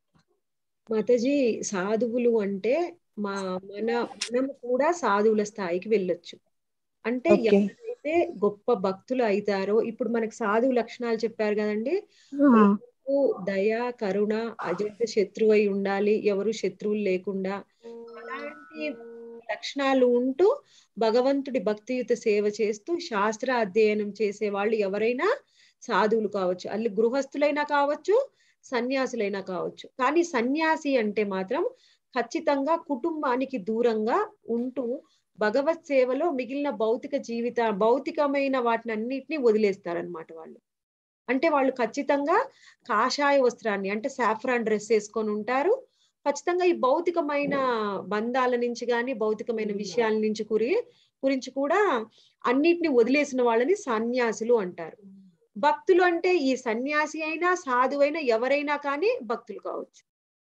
మాతాజీ సాధువులు అంటే మా మన మనం కూడా సాధువుల స్థాయికి వెళ్ళొచ్చు అంటే ఓకే ఎవరైతే గొప్ప భక్తులు అవుతారో ఇప్పుడు మనకు సాధువు లక్షణాలు చెప్పారు కదండి ఓర్పు, దయ కరుణ అజంత శత్రువు అయి ఉండాలి ఎవరు శత్రువులు లేకుండా అలాంటి లక్షణాలు ఉంటూ భగవంతుడి భక్తియుత సేవ చేస్తూ శాస్త్ర అధ్యయనం చేసే వాళ్ళు ఎవరైనా సాధువులు కావచ్చు అల్లి గృహస్థులైనా కావచ్చు సన్యాసులైనా కావచ్చు కానీ సన్యాసి అంటే మాత్రం ఖచ్చితంగా కుటుంబానికి దూరంగా ఉంటూ భగవత్ సేవలో మిగిలిన భౌతిక జీవిత భౌతికమైన వాటిని అన్నిటినీ వదిలేస్తారనమాట వాళ్ళు అంటే వాళ్ళు ఖచ్చితంగా కాషాయ వస్త్రాన్ని అంటే సాఫ్రాన్ డ్రెస్ వేసుకొని ఉంటారు ఖచ్చితంగా ఈ భౌతికమైన బంధాల నుంచి కానీ భౌతికమైన విషయాల నుంచి గురి గురించి కూడా అన్నిటిని వదిలేసిన వాళ్ళని సన్యాసులు అంటారు భక్తులు అంటే ఈ సన్యాసి అయినా సాధువైనా ఎవరైనా కానీ భక్తులు కావచ్చు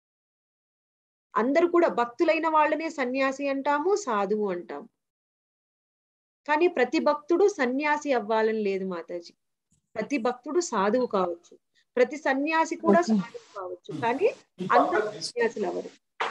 అందరూ కూడా భక్తులైన వాళ్ళనే సన్యాసి అంటాము సాధువు అంటాము కానీ ప్రతి భక్తుడు సన్యాసి అవ్వాలని లేదు మాతాజీ ప్రతి భక్తుడు సాధువు కావచ్చు ప్రతి సన్యాసి కూడా ఓకే సాధువు కావచ్చు కానీ అందరూ సన్యాసులు అవరు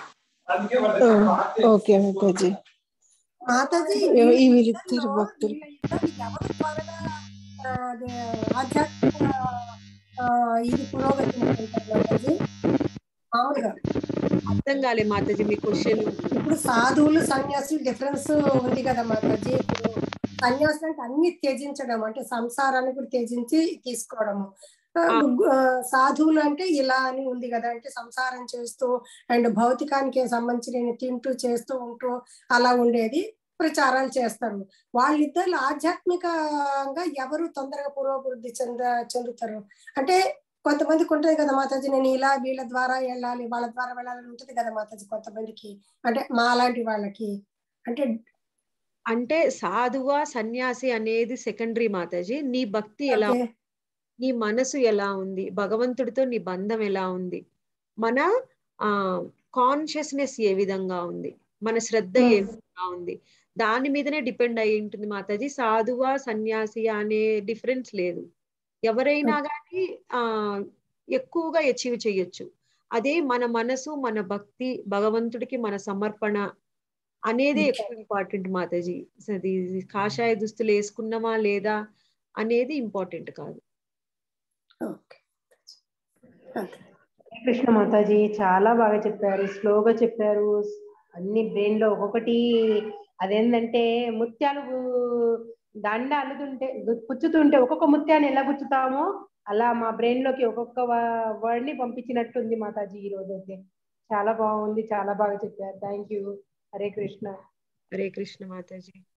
ఓకే మాతాజీ మాతాజీ ఈ వీళ్ళ వీరిద్దరు ఇద్దరిలో భక్తులు వీళ్ళ ఇద్దరు ఎవరు త్వరగా ఆ, అదే ఆధ్యాత్మిక ఆ, ఇది పురోగతి ఉంటుంటారు మాతాజీ మామూలుగా అర్థం కాలే మాతాజీ మీ క్వశ్చన్ ఇప్పుడు సాధువులు సన్యాసులు డిఫరెన్స్ ఉంది కదా మాతాజీ ఇప్పుడు సన్యాసులు అంటే అన్ని త్యజించడం అంటే సంసారాన్ని కూడా త్యజించి తీసుకోవడము ఆ, ఆ. ముగ్గు- ఆ, సాధువులు అంటే ఇలా అని ఉంది కదా అంటే సంసారం చేస్తూ అండ్ భౌతికానికి సంబంధించిన తింటూ చేస్తూ ఉంటూ అలా ఉండేది ప్రచారాలు చేస్తారు వాళ్ళిద్దరు ఆధ్యాత్మికంగా ఎవరు తొందరగా పురోభివృద్ధి చెంద చెందుతారు అంటే కొంతమందికి ఉంటుంది కదా మాతాజీ నేను ఇలా వీళ్ళ ద్వారా వెళ్ళాలి వాళ్ళ ద్వారా వెళ్ళాలని ఉంటుంది కదా మాతాజీ కొంతమందికి అంటే మా లాంటి వాళ్ళకి అంటే అంటే సాధువా సన్యాసి అనేది సెకండరీ మాతాజీ నీ భక్తి ఎలా ఓకే నీ మనసు ఎలా ఉంది భగవంతుడితో నీ బంధం ఎలా ఉంది మన ఆ కాన్షియస్నెస్ ఏ విధంగా ఉంది మన శ్రద్ధ ఏ ఉమ్, విధంగా ఉంది దాని మీదనే డిపెండ్ అయి ఉంటుంది మాతాజీ సాధువా సన్యాసి అనే డిఫరెన్స్ లేదు ఎవరైనా కానీ ఆ ఎక్కువగా అచీవ్ చేయొచ్చు అదే మన మనసు మన భక్తి భగవంతుడికి మన సమర్పణ అనేది ఓకే ఎక్కువ ఇంపార్టెంట్ మాతాజీ అది కాషాయ దుస్తులు వేసుకున్నామా లేదా అనేది ఇంపార్టెంట్ కాదు ఓకే అంతే. కృష్ణ మాతాజీ చాలా బాగా చెప్పారు స్లోగా చెప్పారు అన్ని బ్రెయిన్ లో ఒక్కొక్కటి అదేంటంటే ముత్యాలు దండ అల్లుతుంటే గు- గుచ్చుతుంటే ఒక్కొక్క ముత్యాన్ని ఎలా గుచ్చుతామో అలా మా బ్రెయిన్ లోకి ఒక్కొక్క వర్డ్ ని పంపించినట్టుంది మాతాజీ ఈ రోజు అయితే చాలా బాగుంది చాలా బాగా చెప్పారు థ్యాంక్ యూ హరే కృష్ణ హరే కృష్ణ మాతాజీ